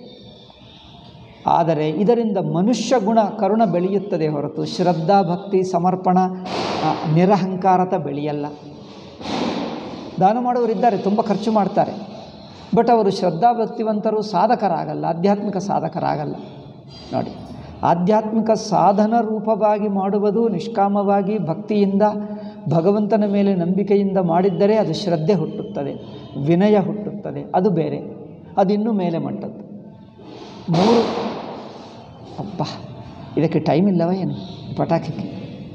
ಆದರೆ ಇದರಿಂದ ಮನುಷ್ಯ ಗುಣ ಕರುಣ ಬೆಳೆಯುತ್ತದೆ ಹೊರತು ಶ್ರದ್ಧಾ ಭಕ್ತಿ ಸಮರ್ಪಣ ಆ, ನಿರಹಂಕಾರತ ಬೆಳೆಯಲ್ಲ ದಾನ ಮಾಡುವವರಿದ್ದಾರೆ ತುಂಬ ಖರ್ಚು ಮಾಡ್ತಾರೆ ಬಟ್ ಅವರು ಶ್ರದ್ಧಾ ಭಕ್ತಿವಂತರು ಸಾಧಕರಾಗಲ್ಲ ಆಧ್ಯಾತ್ಮಿಕ ಸಾಧಕರಾಗಲ್ಲ ನೋಡಿ ಆಧ್ಯಾತ್ಮಿಕ ಸಾಧನ ರೂಪವಾಗಿ ಮಾಡುವುದು ನಿಷ್ಕಾಮವಾಗಿ ಭಕ್ತಿಯಿಂದ ಭಗವಂತನ ಮೇಲೆ ನಂಬಿಕೆಯಿಂದ ಮಾಡಿದ್ದರೆ ಅದು ಶ್ರದ್ಧೆ ಹುಟ್ಟುತ್ತದೆ ವಿನಯ ಹುಟ್ಟುತ್ತದೆ ಅದು ಬೇರೆ ಅದು ಇನ್ನೂ ಮೇಲೆ ಮಟ್ಟದ್ದು ಮೂರು ಅಪ್ಪ ಇದಕ್ಕೆ ಟೈಮ್ ಇಲ್ಲವ ಏನು ಪಟಾಕಿಗೆ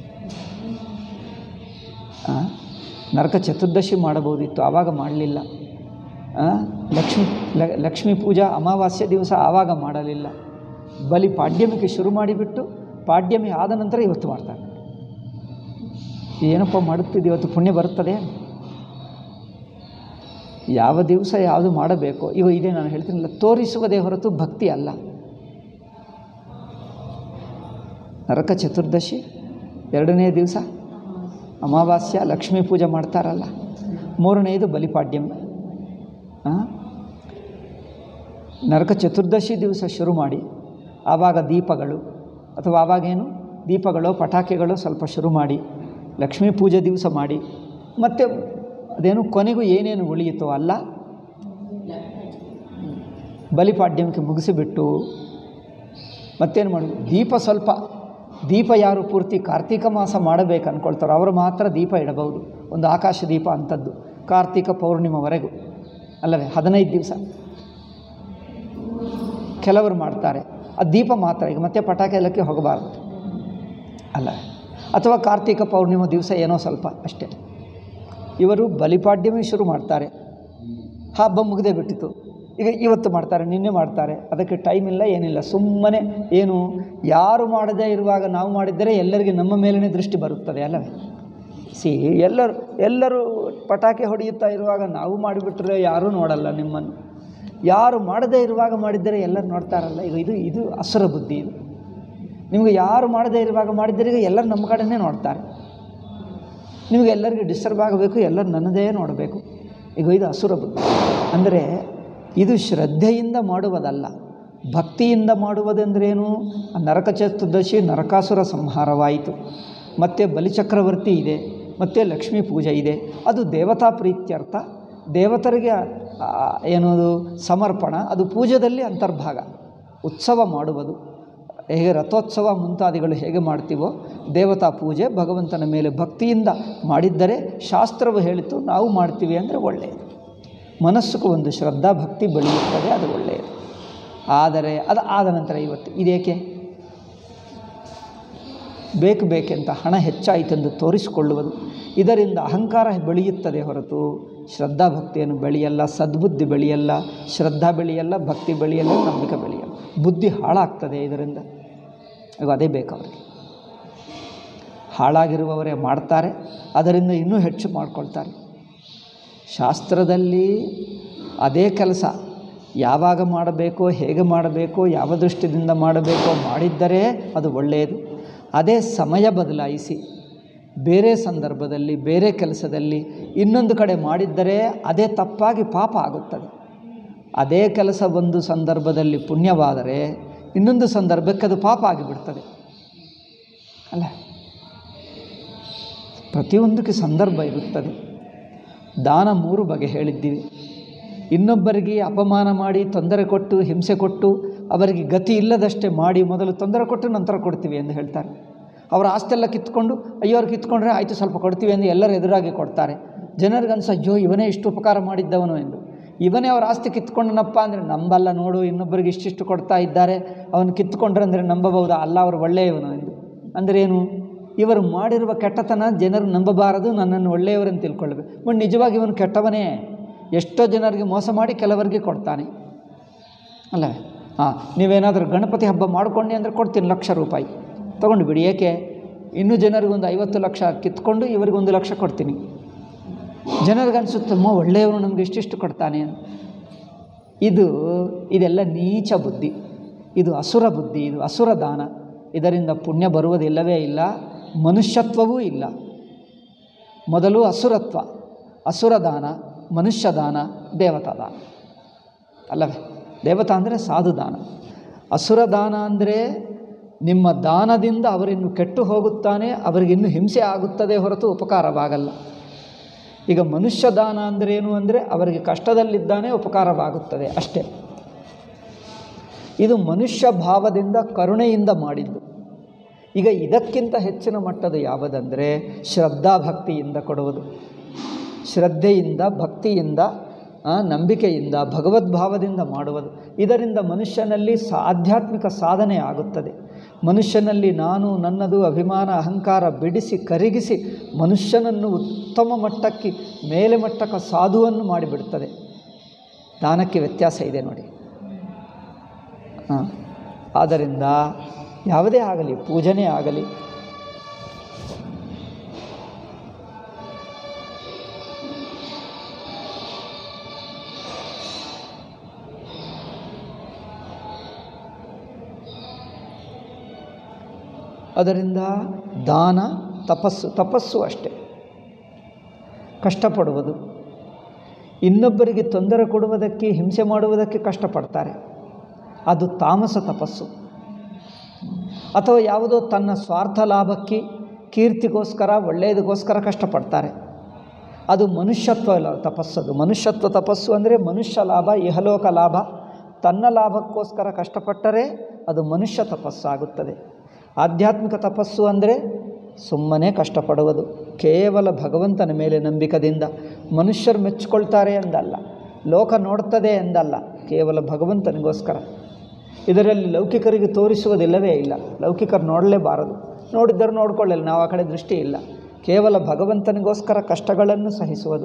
ಆ? ನರಕ ಚತುರ್ದಶಿ ಮಾಡಬಹುದಿತ್ತು ಆವಾಗ ಮಾಡಲಿಲ್ಲ ಲಕ್ಷ್ಮಿ ಲ- ಲಕ್ಷ್ಮೀ ಪೂಜಾ ಅಮಾವಾಸ್ಯೆ ದಿವಸ ಆವಾಗ ಮಾಡಲಿಲ್ಲ ಬಲಿ ಪಾಡ್ಯಮಿಗೆ ಶುರು ಮಾಡಿಬಿಟ್ಟು ಪಾಡ್ಯಮಿ ಆದ ನಂತರ ಇವತ್ತು ಮಾಡ್ತಾರೆ ಏನಪ್ಪ ಮಾಡುತ್ತಿದ್ದು ಇವತ್ತು ಪುಣ್ಯ ಬರುತ್ತದೆ ಯಾವ ದಿವಸ ಯಾವುದು ಮಾಡಬೇಕು ಇವ ಇದೇ ನಾನು ಹೇಳ್ತೀನಲ್ಲ ತೋರಿಸುವುದೇ ಹೊರತು ಭಕ್ತಿ ಅಲ್ಲ ನರಕ ಚತುರ್ದಶಿ ಎರಡನೇ ದಿವಸ ಅಮಾವಾಸ್ಯ ಲಕ್ಷ್ಮೀ ಪೂಜೆ ಮಾಡ್ತಾರಲ್ಲ ಮೂರನೆಯದು ಬಲಿಪಾಡ್ಯಮಿ ಆ? ನರಕ ಚತುರ್ದಶಿ ದಿವಸ ಶುರು ಮಾಡಿ ಆವಾಗ ದೀಪಗಳು ಅಥವಾ ಆವಾಗೇನು ದೀಪಗಳು ಪಟಾಕಿಗಳು ಸ್ವಲ್ಪ ಶುರು ಮಾಡಿ ಲಕ್ಷ್ಮೀ ಪೂಜೆ ದಿವಸ ಮಾಡಿ ಮತ್ತು ಅದೇನು ಕೊನೆಗೂ ಏನೇನು ಉಳಿಯಿತೋ ಅಲ್ಲ ಬಲಿಪಾಡ್ಯಮಕ್ಕೆ ಮುಗಿಸಿಬಿಟ್ಟು ಮತ್ತೇನು ಮಾಡೋದು ದೀಪ ಸ್ವಲ್ಪ ದೀಪ ಯಾರು ಪೂರ್ತಿ ಕಾರ್ತಿಕ ಮಾಸ ಮಾಡಬೇಕು ಅಂದ್ಕೊಳ್ತಾರೋ ಅವರು ಮಾತ್ರ ದೀಪ ಇಡಬಹುದು ಒಂದು ಆಕಾಶ ದೀಪ ಅಂಥದ್ದು ಕಾರ್ತಿಕ ಪೌರ್ಣಿಮೆವರೆಗೂ ಅಲ್ಲವೇ ಹದಿನೈದು ದಿವಸ ಕೆಲವರು ಮಾಡ್ತಾರೆ ಆ ದೀಪ ಮಾತ್ರ ಈಗ ಮತ್ತೆ ಪಟಾಕಿ ಎಲ್ಲಕ್ಕೆ ಹೋಗಬಾರ್ದು ಅಲ್ಲ ಅಥವಾ ಕಾರ್ತಿಕ ಪೌರ್ಣಿಮೆ ದಿವಸ ಏನೋ ಸ್ವಲ್ಪ ಅಷ್ಟೇ ಇವರು ಬಲಿಪಾಡ್ಯಮಿ ಶುರು ಮಾಡ್ತಾರೆ ಹಬ್ಬ ಮುಗಿದೇ ಬಿಟ್ಟಿತು ಈಗ ಇವತ್ತು ಮಾಡ್ತಾರೆ ನಿನ್ನೆ ಮಾಡ್ತಾರೆ ಅದಕ್ಕೆ ಟೈಮ್ ಇಲ್ಲ ಏನಿಲ್ಲ ಸುಮ್ಮನೆ ಏನು ಯಾರು ಮಾಡದೇ ಇರುವಾಗ ನಾವು ಮಾಡಿದ್ದರೆ ಎಲ್ಲರಿಗೆ ನಮ್ಮ ಮೇಲೇ ದೃಷ್ಟಿ ಬರುತ್ತದೆ ಅಲ್ಲವೇ ಸಿ ಎಲ್ಲರೂ ಎಲ್ಲರೂ ಪಟಾಕಿ ಹೊಡೆಯುತ್ತಾ ಇರುವಾಗ ನಾವು ಮಾಡಿಬಿಟ್ರೆ ಯಾರೂ ನೋಡಲ್ಲ ನಿಮ್ಮನ್ನು ಯಾರು ಮಾಡದೇ ಇರುವಾಗ ಮಾಡಿದ್ದರೆ ಎಲ್ಲರೂ ನೋಡ್ತಾರಲ್ಲ ಈಗ ಇದು ಇದು ಅಸುರ ಬುದ್ಧಿ ಇದು ನಿಮಗೆ ಯಾರು ಮಾಡದೇ ಇರುವಾಗ ಮಾಡಿದ್ದರೆ ಈಗ ಎಲ್ಲರೂ ನಮ್ಮ ಕಡೆನೇ ನೋಡ್ತಾರೆ ನಿಮಗೆ ಎಲ್ಲರಿಗೂ ಡಿಸ್ಟರ್ಬ್ ಆಗಬೇಕು ಎಲ್ಲರೂ ನನ್ನದೇ ನೋಡಬೇಕು ಈಗ ಇದು ಅಸುರ ಬುದ್ಧಿ ಅಂದರೆ ಇದು ಶ್ರದ್ಧೆಯಿಂದ ಮಾಡುವುದಲ್ಲ ಭಕ್ತಿಯಿಂದ ಮಾಡುವುದೆಂದ್ರೇನು ಆ ನರಕ ಚತುರ್ದಶಿ ನರಕಾಸುರ ಸಂಹಾರವಾಯಿತು ಮತ್ತು ಬಲಿಚಕ್ರವರ್ತಿ ಇದೆ ಮತ್ತು ಲಕ್ಷ್ಮೀ ಪೂಜೆ ಇದೆ ಅದು ದೇವತಾ ಪ್ರೀತ್ಯರ್ಥ ದೇವತರಿಗೆ ಆ, ಏನದು ಸಮರ್ಪಣ ಅದು ಪೂಜೆಯಲ್ಲಿ ಅಂತರ್ಭಾಗ ಉತ್ಸವ ಮಾಡುವುದು ಹೇಗೆ ರಥೋತ್ಸವ ಮುಂತಾದಿಗಳು ಹೇಗೆ ಮಾಡ್ತೀವೋ ದೇವತಾ ಪೂಜೆ ಭಗವಂತನ ಮೇಲೆ ಭಕ್ತಿಯಿಂದ ಮಾಡಿದ್ದರೆ ಶಾಸ್ತ್ರವು ಹೇಳಿತು ನಾವು ಮಾಡ್ತೀವಿ ಅಂದರೆ ಒಳ್ಳೆಯದು ಮನಸ್ಸಿಗೆ ಒಂದು ಶ್ರದ್ಧಾ ಭಕ್ತಿ ಬೆಳೆಯುತ್ತದೆ ಅದು ಒಳ್ಳೆಯದು ಆದರೆ ಅದು ಆದ ನಂತರ ಇವತ್ತು ಇದೇಕೆ ಬೇಕು ಬೇಕೆಂತ ಹಣ ಹೆಚ್ಚಾಯಿತೆಂದು ತೋರಿಸಿಕೊಳ್ಳುವುದು ಇದರಿಂದ ಅಹಂಕಾರ ಬೆಳೆಯುತ್ತದೆ ಹೊರತು ಶ್ರದ್ಧಾ ಭಕ್ತಿಯನ್ನು ಬೆಳೆಯಲ್ಲ ಸದ್ಬುದ್ಧಿ ಬೆಳೆಯಲ್ಲ ಶ್ರದ್ಧಾ ಬೆಳೆಯಲ್ಲ ಭಕ್ತಿ ಬೆಳೆಯಲ್ಲ ನಂಬಿಕೆ ಬೆಳೆಯಲ್ಲ ಬುದ್ಧಿ ಹಾಳಾಗ್ತದೆ ಇದರಿಂದ ಈಗ ಅದೇ ಬೇಕು ಅವರಿಗೆ ಹಾಳಾಗಿರುವವರೇ ಮಾಡ್ತಾರೆ ಅದರಿಂದ ಇನ್ನೂ ಹೆಚ್ಚು ಮಾಡ್ಕೊಳ್ತಾರೆ ಶಾಸ್ತ್ರದಲ್ಲಿ ಅದೇ ಕೆಲಸ ಯಾವಾಗ ಮಾಡಬೇಕೋ ಹೇಗೆ ಮಾಡಬೇಕೋ ಯಾವ ದೃಷ್ಟಿಯಿಂದ ಮಾಡಬೇಕೋ ಮಾಡಿದ್ದರೆ ಅದು ಒಳ್ಳೆಯದು ಅದೇ ಸಮಯ ಬದಲಾಯಿಸಿ ಬೇರೆ ಸಂದರ್ಭದಲ್ಲಿ ಬೇರೆ ಕೆಲಸದಲ್ಲಿ ಇನ್ನೊಂದು ಕಡೆ ಮಾಡಿದ್ದರೆ ಅದೇ ತಪ್ಪಾಗಿ ಪಾಪ ಆಗುತ್ತದೆ ಅದೇ ಕೆಲಸ ಒಂದು ಸಂದರ್ಭದಲ್ಲಿ ಪುಣ್ಯವಾದರೆ ಇನ್ನೊಂದು ಸಂದರ್ಭಕ್ಕೆ ಅದು ಪಾಪ ಆಗಿಬಿಡ್ತದೆ ಅಲ್ಲ ಪ್ರತಿಯೊಂದಕ್ಕೆ ಸಂದರ್ಭ ಇರುತ್ತದೆ ದಾನ ಮೂರು ಬಗೆ ಹೇಳಿದ್ದೀವಿ ಇನ್ನೊಬ್ಬರಿಗೆ ಅಪಮಾನ ಮಾಡಿ ತೊಂದರೆ ಕೊಟ್ಟು ಹಿಂಸೆ ಕೊಟ್ಟು ಅವರಿಗೆ ಗತಿ ಇಲ್ಲದಷ್ಟೇ ಮಾಡಿ ಮೊದಲು ತೊಂದರೆ ಕೊಟ್ಟು ನಂತರ ಕೊಡ್ತೀವಿ ಎಂದು ಹೇಳ್ತಾರೆ ಅವರ ಆಸ್ತೆಲ್ಲ ಕಿತ್ಕೊಂಡು ಅಯ್ಯೋ ಅವ್ರು ಕಿತ್ಕೊಂಡ್ರೆ ಆಯಿತು ಸ್ವಲ್ಪ ಕೊಡ್ತೀವಿ ಎಂದು ಎಲ್ಲರ ಎದುರಾಗಿ ಕೊಡ್ತಾರೆ ಜನರಿಗೆ ಅನ್ಸ ಅಯ್ಯೋ ಇವನೇ ಇಷ್ಟು ಉಪಕಾರ ಮಾಡಿದ್ದವನು ಎಂದು ಇವನೇ ಅವ್ರ ಆಸ್ತಿ ಕಿತ್ಕೊಂಡನಪ್ಪ ಅಂದರೆ ನಂಬಲ್ಲ ನೋಡು ಇನ್ನೊಬ್ಬರಿಗೆ ಇಷ್ಟಿಷ್ಟು ಕೊಡ್ತಾ ಇದ್ದಾರೆ ಅವನು ಕಿತ್ಕೊಂಡ್ರೆ ಅಂದರೆ ನಂಬಬಹುದಾ ಅಲ್ಲ ಅವರು ಒಳ್ಳೆಯವನು ಎಂದು ಅಂದರೆ ಏನು ಇವರು ಮಾಡಿರುವ ಕೆಟ್ಟತನ ಜನರು ನಂಬಬಾರದು ನನ್ನನ್ನು ಒಳ್ಳೆಯವರನ್ನು ತಿಳ್ಕೊಳ್ಬೇಕು ಬಟ್ ನಿಜವಾಗಿ ಇವನು ಕೆಟ್ಟವನೇ ಎಷ್ಟೋ ಜನರಿಗೆ ಮೋಸ ಮಾಡಿ ಕೆಲವರಿಗೆ ಕೊಡ್ತಾನೆ ಅಲ್ಲ ಹಾಂ ನೀವೇನಾದರೂ ಗಣಪತಿ ಹಬ್ಬ ಮಾಡ್ಕೊಂಡೆ ಅಂದರೆ ಕೊಡ್ತೀನಿ ಲಕ್ಷ ರೂಪಾಯಿ ತೊಗೊಂಡು ಬಿಡಿ ಏಕೆ ಇನ್ನೂ ಜನರಿಗೊಂದು ಐವತ್ತು ಲಕ್ಷ ಕಿತ್ಕೊಂಡು ಇವರಿಗೊಂದು ಲಕ್ಷ ಕೊಡ್ತೀನಿ ಜನರಿಗನ್ಸುತ್ತಮ್ಮ ಒಳ್ಳೆಯವನು ನಮಗೆ ಇಷ್ಟಿಷ್ಟು ಕೊಡ್ತಾನೆ ಅಂತ ಇದು ಇದೆಲ್ಲ ನೀಚ ಬುದ್ಧಿ ಇದು ಅಸುರ ಬುದ್ಧಿ ಇದು ಅಸುರ ದಾನ ಇದರಿಂದ ಪುಣ್ಯ ಬರುವುದಿಲ್ಲವೇ ಇಲ್ಲ ಮನುಷ್ಯತ್ವವೂ ಇಲ್ಲ ಮೊದಲು ಅಸುರತ್ವ ಅಸುರ ದಾನ ಮನುಷ್ಯ ದಾನ ದೇವತಾ ದಾನ ಅಲ್ಲವೇ ದೇವತಾ ಅಂದರೆ ಸಾಧು ದಾನ ಅಸುರ ದಾನ ಅಂದರೆ ನಿಮ್ಮ ದಾನದಿಂದ ಅವರಿನ್ನು ಕೆಟ್ಟು ಹೋಗುತ್ತಾನೆ ಅವರಿಗಿನ್ನೂ ಹಿಂಸೆ ಆಗುತ್ತದೆ ಹೊರತು ಉಪಕಾರವಾಗಲ್ಲ ಈಗ ಮನುಷ್ಯ ದಾನ ಅಂದರೆ ಏನು ಅಂದರೆ ಅವರಿಗೆ ಕಷ್ಟದಲ್ಲಿದ್ದಾನೆ ಉಪಕಾರವಾಗುತ್ತದೆ ಅಷ್ಟೇ ಇದು ಮನುಷ್ಯ ಭಾವದಿಂದ ಕರುಣೆಯಿಂದ ಮಾಡಿದ್ದು ಈಗ ಇದಕ್ಕಿಂತ ಹೆಚ್ಚಿನ ಮಟ್ಟದ ಯಾವುದಂದರೆ ಶ್ರದ್ಧಾಭಕ್ತಿಯಿಂದ ಕೊಡುವುದು ಶ್ರದ್ಧೆಯಿಂದ ಭಕ್ತಿಯಿಂದ ಆ, ನಂಬಿಕೆಯಿಂದ ಭಗವದ್ಭಾವದಿಂದ ಮಾಡುವುದು ಇದರಿಂದ ಮನುಷ್ಯನಲ್ಲಿ ಸಾ ಆಧ್ಯಾತ್ಮಿಕ ಸಾಧನೆ ಆಗುತ್ತದೆ ಮನುಷ್ಯನಲ್ಲಿ ನಾನು ನನ್ನದು ಅಭಿಮಾನ ಅಹಂಕಾರ ಬಿಡಿಸಿ ಕರಗಿಸಿ ಮನುಷ್ಯನನ್ನು ಉತ್ತಮ ಮಟ್ಟಕ್ಕೆ ಮೇಲೆ ಮಟ್ಟಕ್ಕೆ ಸಾಧುವನ್ನು ಮಾಡಿಬಿಡುತ್ತದೆ ದಾನಕ್ಕೆ ವ್ಯತ್ಯಾಸ ಇದೆ ನೋಡಿ ಹಾಂ ಆದ್ದರಿಂದ ಯಾವುದೇ ಆಗಲಿ ಪೂಜನೆ ಆಗಲಿ ಅದರಿಂದ ದಾನ ತಪಸ್ಸು ತಪಸ್ಸು ಅಷ್ಟೆ ಕಷ್ಟಪಡುವುದು ಇನ್ನೊಬ್ಬರಿಗೆ ತೊಂದರೆ ಕೊಡುವುದಕ್ಕೆ ಹಿಂಸೆ ಮಾಡುವುದಕ್ಕೆ ಕಷ್ಟಪಡ್ತಾರೆ ಅದು ತಾಮಸ ತಪಸ್ಸು ಅಥವಾ ಯಾವುದೋ ತನ್ನ ಸ್ವಾರ್ಥ ಲಾಭಕ್ಕೆ ಕೀರ್ತಿಗೋಸ್ಕರ ಒಳ್ಳೆಯದಕ್ಕೋಸ್ಕರ ಕಷ್ಟಪಡ್ತಾರೆ ಅದು ಮನುಷ್ಯತ್ವ ಲ- ತಪಸ್ಸದು ಮನುಷ್ಯತ್ವ ತಪಸ್ಸು ಅಂದರೆ ಮನುಷ್ಯ ಲಾಭ ಇಹಲೋಕ ಲಾಭ ತನ್ನ ಲಾಭಕ್ಕೋಸ್ಕರ ಕಷ್ಟಪಟ್ಟರೆ ಅದು ಮನುಷ್ಯ ತಪಸ್ಸಾಗುತ್ತದೆ ಆಧ್ಯಾತ್ಮಿಕ ತಪಸ್ಸು ಅಂದರೆ ಸುಮ್ಮನೆ ಕಷ್ಟಪಡುವುದು ಕೇವಲ ಭಗವಂತನ ಮೇಲೆ ನಂಬಿಕದಿಂದ ಮನುಷ್ಯರು ಮೆಚ್ಚಿಕೊಳ್ತಾರೆ ಎಂದಲ್ಲ ಲೋಕ ನೋಡ್ತದೆ ಎಂದಲ್ಲ ಕೇವಲ ಭಗವಂತನಿಗೋಸ್ಕರ ಇದರಲ್ಲಿ ಲೌಕಿಕರಿಗೆ ತೋರಿಸುವುದಿಲ್ಲವೇ ಇಲ್ಲ ಲೌಕಿಕರು ನೋಡಲೇಬಾರದು ನೋಡಿದ್ದರೂ ನೋಡ್ಕೊಳ್ಳಲ್ಲ ನಾವು ಆ ಕಡೆ ದೃಷ್ಟಿ ಇಲ್ಲ ಕೇವಲ ಭಗವಂತನಿಗೋಸ್ಕರ ಕಷ್ಟಗಳನ್ನು ಸಹಿಸುವುದು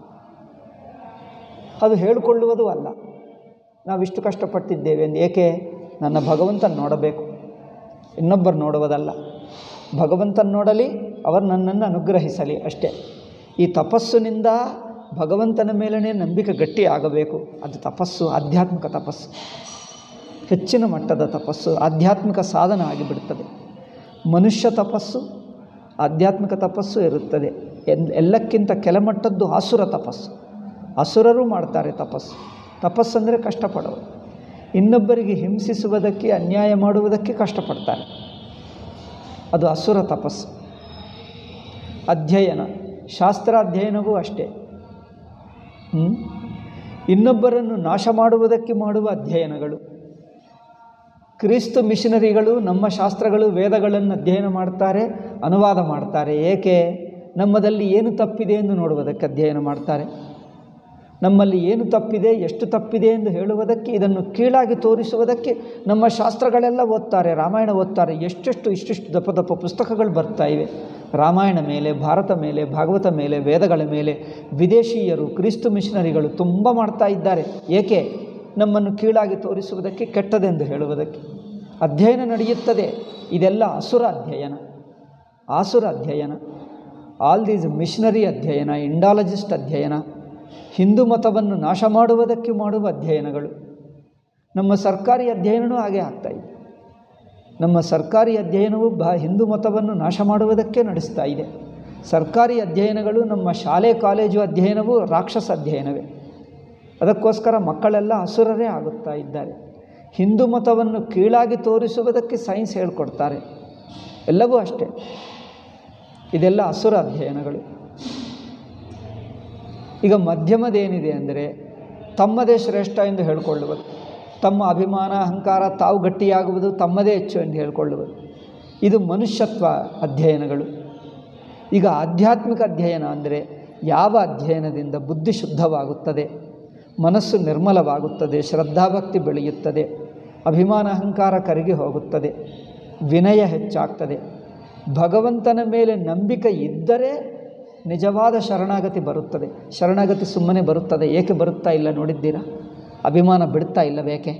ಅದು ಹೇಳಿಕೊಳ್ಳುವುದೂ ಅಲ್ಲ ನಾವಿಷ್ಟು ಕಷ್ಟಪಟ್ಟಿದ್ದೇವೆ ಎಂದು ಏಕೆ ನನ್ನ ಭಗವಂತನ ನೋಡಬೇಕು ಇನ್ನೊಬ್ಬರು ನೋಡುವುದಲ್ಲ ಭಗವಂತನ ನೋಡಲಿ ಅವರು ನನ್ನನ್ನು ಅನುಗ್ರಹಿಸಲಿ ಅಷ್ಟೇ ಈ ತಪಸ್ಸಿನಿಂದ ಭಗವಂತನ ಮೇಲೇ ನಂಬಿಕೆ ಗಟ್ಟಿ ಆಗಬೇಕು ಅದು ತಪಸ್ಸು ಆಧ್ಯಾತ್ಮಿಕ ತಪಸ್ಸು ಹೆಚ್ಚಿನ ಮಟ್ಟದ ತಪಸ್ಸು ಆಧ್ಯಾತ್ಮಿಕ ಸಾಧನ ಆಗಿಬಿಡುತ್ತದೆ ಮನುಷ್ಯ ತಪಸ್ಸು ಆಧ್ಯಾತ್ಮಿಕ ತಪಸ್ಸು ಇರುತ್ತದೆ ಎಲ್ ಎಲ್ಲಕ್ಕಿಂತ ಕೆಳಮಟ್ಟದ್ದು ಆಸುರ ತಪಸ್ಸು ಅಸುರರು ಮಾಡ್ತಾರೆ ತಪಸ್ಸು ತಪಸ್ಸಂದರೆ ಕಷ್ಟಪಡೋದು ಇನ್ನೊಬ್ಬರಿಗೆ ಹಿಂಸಿಸುವುದಕ್ಕೆ ಅನ್ಯಾಯ ಮಾಡುವುದಕ್ಕೆ ಕಷ್ಟಪಡ್ತಾರೆ ಅದು ಅಸುರ ತಪಸ್ಸು ಅಧ್ಯಯನ ಶಾಸ್ತ್ರ ಅಧ್ಯಯನವೂ ಅಷ್ಟೇ ಹ್ಮ್? ಇನ್ನೊಬ್ಬರನ್ನು ನಾಶ ಮಾಡುವುದಕ್ಕೆ ಮಾಡುವ ಅಧ್ಯಯನಗಳು ಕ್ರಿಸ್ತ ಮಿಷನರಿಗಳು ನಮ್ಮ ಶಾಸ್ತ್ರಗಳು ವೇದಗಳನ್ನು ಅಧ್ಯಯನ ಮಾಡ್ತಾರೆ ಅನುವಾದ ಮಾಡ್ತಾರೆ ಏಕೆ ನಮ್ಮದಲ್ಲಿ ಏನು ತಪ್ಪಿದೆ ಎಂದು ನೋಡುವುದಕ್ಕೆ ಅಧ್ಯಯನ ಮಾಡ್ತಾರೆ ನಮ್ಮಲ್ಲಿ ಏನು ತಪ್ಪಿದೆ ಎಷ್ಟು ತಪ್ಪಿದೆ ಎಂದು ಹೇಳುವುದಕ್ಕೆ ಇದನ್ನು ಕೀಳಾಗಿ ತೋರಿಸುವುದಕ್ಕೆ ನಮ್ಮ ಶಾಸ್ತ್ರಗಳೆಲ್ಲ ಓದ್ತಾರೆ ರಾಮಾಯಣ ಓದ್ತಾರೆ ಎಷ್ಟೆಷ್ಟು ಇಷ್ಟಿಷ್ಟು ದಪ್ಪ ದಪ್ಪ ಪುಸ್ತಕಗಳು ಬರ್ತಾ ಇವೆ ರಾಮಾಯಣ ಮೇಲೆ ಭಾರತ ಮೇಲೆ ಭಾಗವತ ಮೇಲೆ ವೇದಗಳ ಮೇಲೆ ವಿದೇಶೀಯರು ಕ್ರಿಸ್ತು ಮಿಷನರಿಗಳು ತುಂಬ ಮಾಡ್ತಾ ಇದ್ದಾರೆ ಏಕೆ ನಮ್ಮನ್ನು ಕೀಳಾಗಿ ತೋರಿಸುವುದಕ್ಕೆ ಕೆಟ್ಟದೆಂದು ಹೇಳುವುದಕ್ಕೆ ಅಧ್ಯಯನ ನಡೆಯುತ್ತದೆ ಇದೆಲ್ಲ ಅಸುರ ಅಧ್ಯಯನ ಆಸುರ ಅಧ್ಯಯನ ಆಲ್ ದೀಸ್ ಮಿಷನರಿ ಅಧ್ಯಯನ ಇಂಡಾಲಜಿಸ್ಟ್ ಅಧ್ಯಯನ ಹಿಂದೂ ಮತವನ್ನು ನಾಶ ಮಾಡುವುದಕ್ಕೆ ಮಾಡುವ ಅಧ್ಯಯನಗಳು ನಮ್ಮ ಸರ್ಕಾರಿ ಅಧ್ಯಯನವೂ ಹಾಗೆ ಆಗ್ತಾಯಿದೆ ನಮ್ಮ ಸರ್ಕಾರಿ ಅಧ್ಯಯನವು ಬ ಹಿಂದೂ ಮತವನ್ನು ನಾಶ ಮಾಡುವುದಕ್ಕೆ ನಡೆಸ್ತಾ ಇದೆ ಸರ್ಕಾರಿ ಅಧ್ಯಯನಗಳು ನಮ್ಮ ಶಾಲೆ ಕಾಲೇಜು ಅಧ್ಯಯನವೂ ರಾಕ್ಷಸ ಅಧ್ಯಯನವೇ ಅದಕ್ಕೋಸ್ಕರ ಮಕ್ಕಳೆಲ್ಲ ಅಸುರರೇ ಆಗುತ್ತಾ ಇದ್ದಾರೆ ಹಿಂದೂ ಮತವನ್ನು ಕೀಳಾಗಿ ತೋರಿಸುವುದಕ್ಕೆ ಸೈನ್ಸ್ ಹೇಳ್ಕೊಡ್ತಾರೆ ಎಲ್ಲವೂ ಅಷ್ಟೇ ಇದೆಲ್ಲ ಅಸುರ ಅಧ್ಯಯನಗಳು ಈಗ ಮಧ್ಯಮದೇನಿದೆ ಅಂದರೆ ತಮ್ಮದೇ ಶ್ರೇಷ್ಠ ಎಂದು ಹೇಳಿಕೊಳ್ಳುವುದು ತಮ್ಮ ಅಭಿಮಾನ ಅಹಂಕಾರ ತಾವು ಗಟ್ಟಿಯಾಗುವುದು ತಮ್ಮದೇ ಹೆಚ್ಚು ಎಂದು ಹೇಳಿಕೊಳ್ಳುವುದು ಇದು ಮನುಷ್ಯತ್ವ ಅಧ್ಯಯನಗಳು ಈಗ ಆಧ್ಯಾತ್ಮಿಕ ಅಧ್ಯಯನ ಅಂದರೆ ಯಾವ ಅಧ್ಯಯನದಿಂದ ಬುದ್ಧಿ ಶುದ್ಧವಾಗುತ್ತದೆ ಮನಸ್ಸು ನಿರ್ಮಲವಾಗುತ್ತದೆ ಶ್ರದ್ಧಾಭಕ್ತಿ ಬೆಳೆಯುತ್ತದೆ ಅಭಿಮಾನ ಅಹಂಕಾರ ಕರಗಿ ಹೋಗುತ್ತದೆ ವಿನಯ ಹೆಚ್ಚಾಗ್ತದೆ ಭಗವಂತನ ಮೇಲೆ ನಂಬಿಕೆ ಇದ್ದರೆ ನಿಜವಾದ ಶರಣಾಗತಿ ಬರುತ್ತದೆ ಶರಣಾಗತಿ ಸುಮ್ಮನೆ ಬರುತ್ತದೆ ಏಕೆ ಬರುತ್ತಾ ಇಲ್ಲ ನೋಡಿದ್ದೀರಾ ಅಭಿಮಾನ ಬಿಡ್ತಾ ಇಲ್ಲ ಬೇಕೆ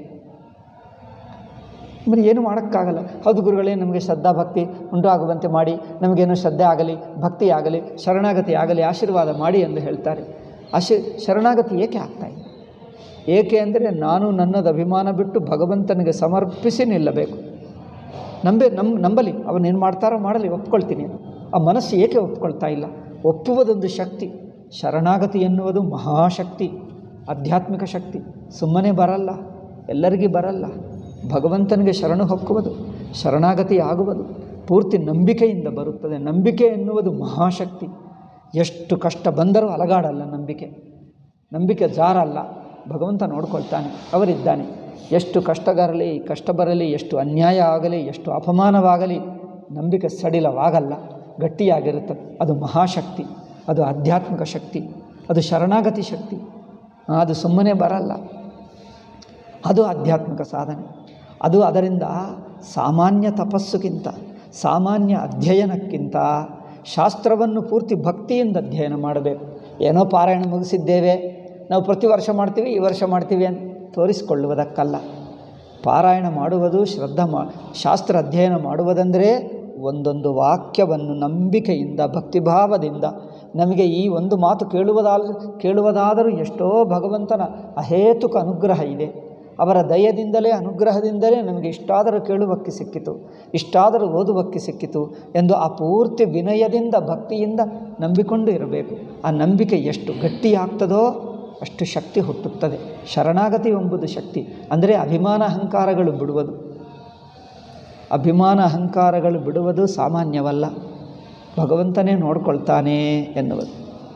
మరి ಏನು ಮಾಡೋಕ್ಕಾಗಲ್ಲ ಹೌದು ಗುರುಗಳೇ ನಮಗೆ ಶ್ರದ್ಧಾ ಭಕ್ತಿ ಉಂಟಾಗುವಂತೆ ಮಾಡಿ ನಮಗೇನು ಶ್ರದ್ಧೆ ಆಗಲಿ ಭಕ್ತಿ ಆಗಲಿ ಶರಣಾಗತಿ ಆಗಲಿ ಆಶೀರ್ವಾದ ಮಾಡಿ ಎಂದು ಹೇಳ್ತಾರೆ ಆಶೀ ಶರಣಾಗತಿ ಏಕೆ ಆಗ್ತಾ ಇಲ್ಲ ಏಕೆ ಅಂದರೆ ನಾನು ನನ್ನದು ಅಭಿಮಾನ ಬಿಟ್ಟು ಭಗವಂತನಿಗೆ ಸಮರ್ಪಿಸಿ ನಿಲ್ಲಬೇಕು ನಂಬೆ ನಮ್ಮ ನಂಬಲಿ ಅವನೇನು ಮಾಡ್ತಾರೋ ಮಾಡಲಿ ಒಪ್ಕೊಳ್ತೀನಿ ಆ ಮನಸ್ಸು ಏಕೆ ಒಪ್ಕೊಳ್ತಾ ಇಲ್ಲ ಒಪ್ಪುವುದೊಂದು ಶಕ್ತಿ ಶರಣಾಗತಿ ಎನ್ನುವುದು ಮಹಾಶಕ್ತಿ ಆಧ್ಯಾತ್ಮಿಕ ಶಕ್ತಿ ಸುಮ್ಮನೆ ಬರಲ್ಲ ಎಲ್ಲರಿಗೂ ಬರಲ್ಲ ಭಗವಂತನಿಗೆ ಶರಣು ಹೊಕ್ಕುವುದು ಶರಣಾಗತಿ ಆಗುವುದು ಪೂರ್ತಿ ನಂಬಿಕೆಯಿಂದ ಬರುತ್ತದೆ ನಂಬಿಕೆ ಎನ್ನುವುದು ಮಹಾಶಕ್ತಿ ಎಷ್ಟು ಕಷ್ಟ ಬಂದರೂ ಅಲಗಾಡಲ್ಲ ನಂಬಿಕೆ ನಂಬಿಕೆ ಜಾರಲ್ಲ ಭಗವಂತ ನೋಡ್ಕೊಳ್ತಾನೆ ಅವರಿದ್ದಾನೆ ಎಷ್ಟು ಕಷ್ಟಗಾರಲಿ ಕಷ್ಟ ಬರಲಿ ಎಷ್ಟು ಅನ್ಯಾಯ ಆಗಲಿ ಎಷ್ಟು ಅಪಮಾನವಾಗಲಿ ನಂಬಿಕೆ ಸಡಿಲವಾಗಲ್ಲ ಗಟ್ಟಿಯಾಗಿರುತ್ತದೆ ಅದು ಮಹಾಶಕ್ತಿ ಅದು ಆಧ್ಯಾತ್ಮಿಕ ಶಕ್ತಿ ಅದು ಶರಣಾಗತಿ ಶಕ್ತಿ ಅದು ಸುಮ್ಮನೆ ಬರಲ್ಲ ಅದು ಆಧ್ಯಾತ್ಮಿಕ ಸಾಧನೆ ಅದು ಅದರಿಂದ ಸಾಮಾನ್ಯ ತಪಸ್ಸುಗಿಂತ ಸಾಮಾನ್ಯ ಅಧ್ಯಯನಕ್ಕಿಂತ ಶಾಸ್ತ್ರವನ್ನು ಪೂರ್ತಿ ಭಕ್ತಿಯಿಂದ ಅಧ್ಯಯನ ಮಾಡಬೇಕು ಏನೋ ಪಾರಾಯಣ ಮುಗಿಸಿದ್ದೇವೆ ನಾವು ಪ್ರತಿ ವರ್ಷ ಮಾಡ್ತೀವಿ ಈ ವರ್ಷ ಮಾಡ್ತೀವಿ ಅಂತ ತೋರಿಸಿಕೊಳ್ಳುವುದಕ್ಕಲ್ಲ ಪಾರಾಯಣ ಮಾಡುವುದು ಶ್ರದ್ಧಾ ಮಾ ಶಾಸ್ತ್ರ ಅಧ್ಯಯನ ಮಾಡುವುದಂದರೆ ಒಂದೊಂದು ವಾಕ್ಯವನ್ನು ನಂಬಿಕೆಯಿಂದ ಭಕ್ತಿಭಾವದಿಂದ ನಮಗೆ ಈ ಒಂದು ಮಾತು ಕೇಳುವುದಾದ ಕೇಳುವುದಾದರೂ ಎಷ್ಟೋ ಭಗವಂತನ ಅಹೇತುಕ ಅನುಗ್ರಹ ಇದೆ ಅವರ ದಯದಿಂದಲೇ ಅನುಗ್ರಹದಿಂದಲೇ ನಮಗೆ ಇಷ್ಟಾದರೂ ಕೇಳುವಕ್ಕೆ ಸಿಕ್ಕಿತು ಇಷ್ಟಾದರೂ ಓದುವಕ್ಕೆ ಸಿಕ್ಕಿತು ಎಂದು ಆ ಪೂರ್ತಿ ವಿನಯದಿಂದ ಭಕ್ತಿಯಿಂದ ನಂಬಿಕೊಂಡು ಇರಬೇಕು ಆ ನಂಬಿಕೆ ಎಷ್ಟು ಗಟ್ಟಿಯಾಗ್ತದೋ ಅಷ್ಟು ಶಕ್ತಿ ಹುಟ್ಟುತ್ತದೆ ಶರಣಾಗತಿ ಎಂಬುದು ಶಕ್ತಿ ಅಂದರೆ ಅಭಿಮಾನ ಅಹಂಕಾರಗಳು ಬಿಡುವುದು ಅಭಿಮಾನ ಅಹಂಕಾರಗಳು ಬಿಡುವುದು ಸಾಮಾನ್ಯವಲ್ಲ ಭಗವಂತನೇ ನೋಡ್ಕೊಳ್ತಾನೆ ಎನ್ನುವುದು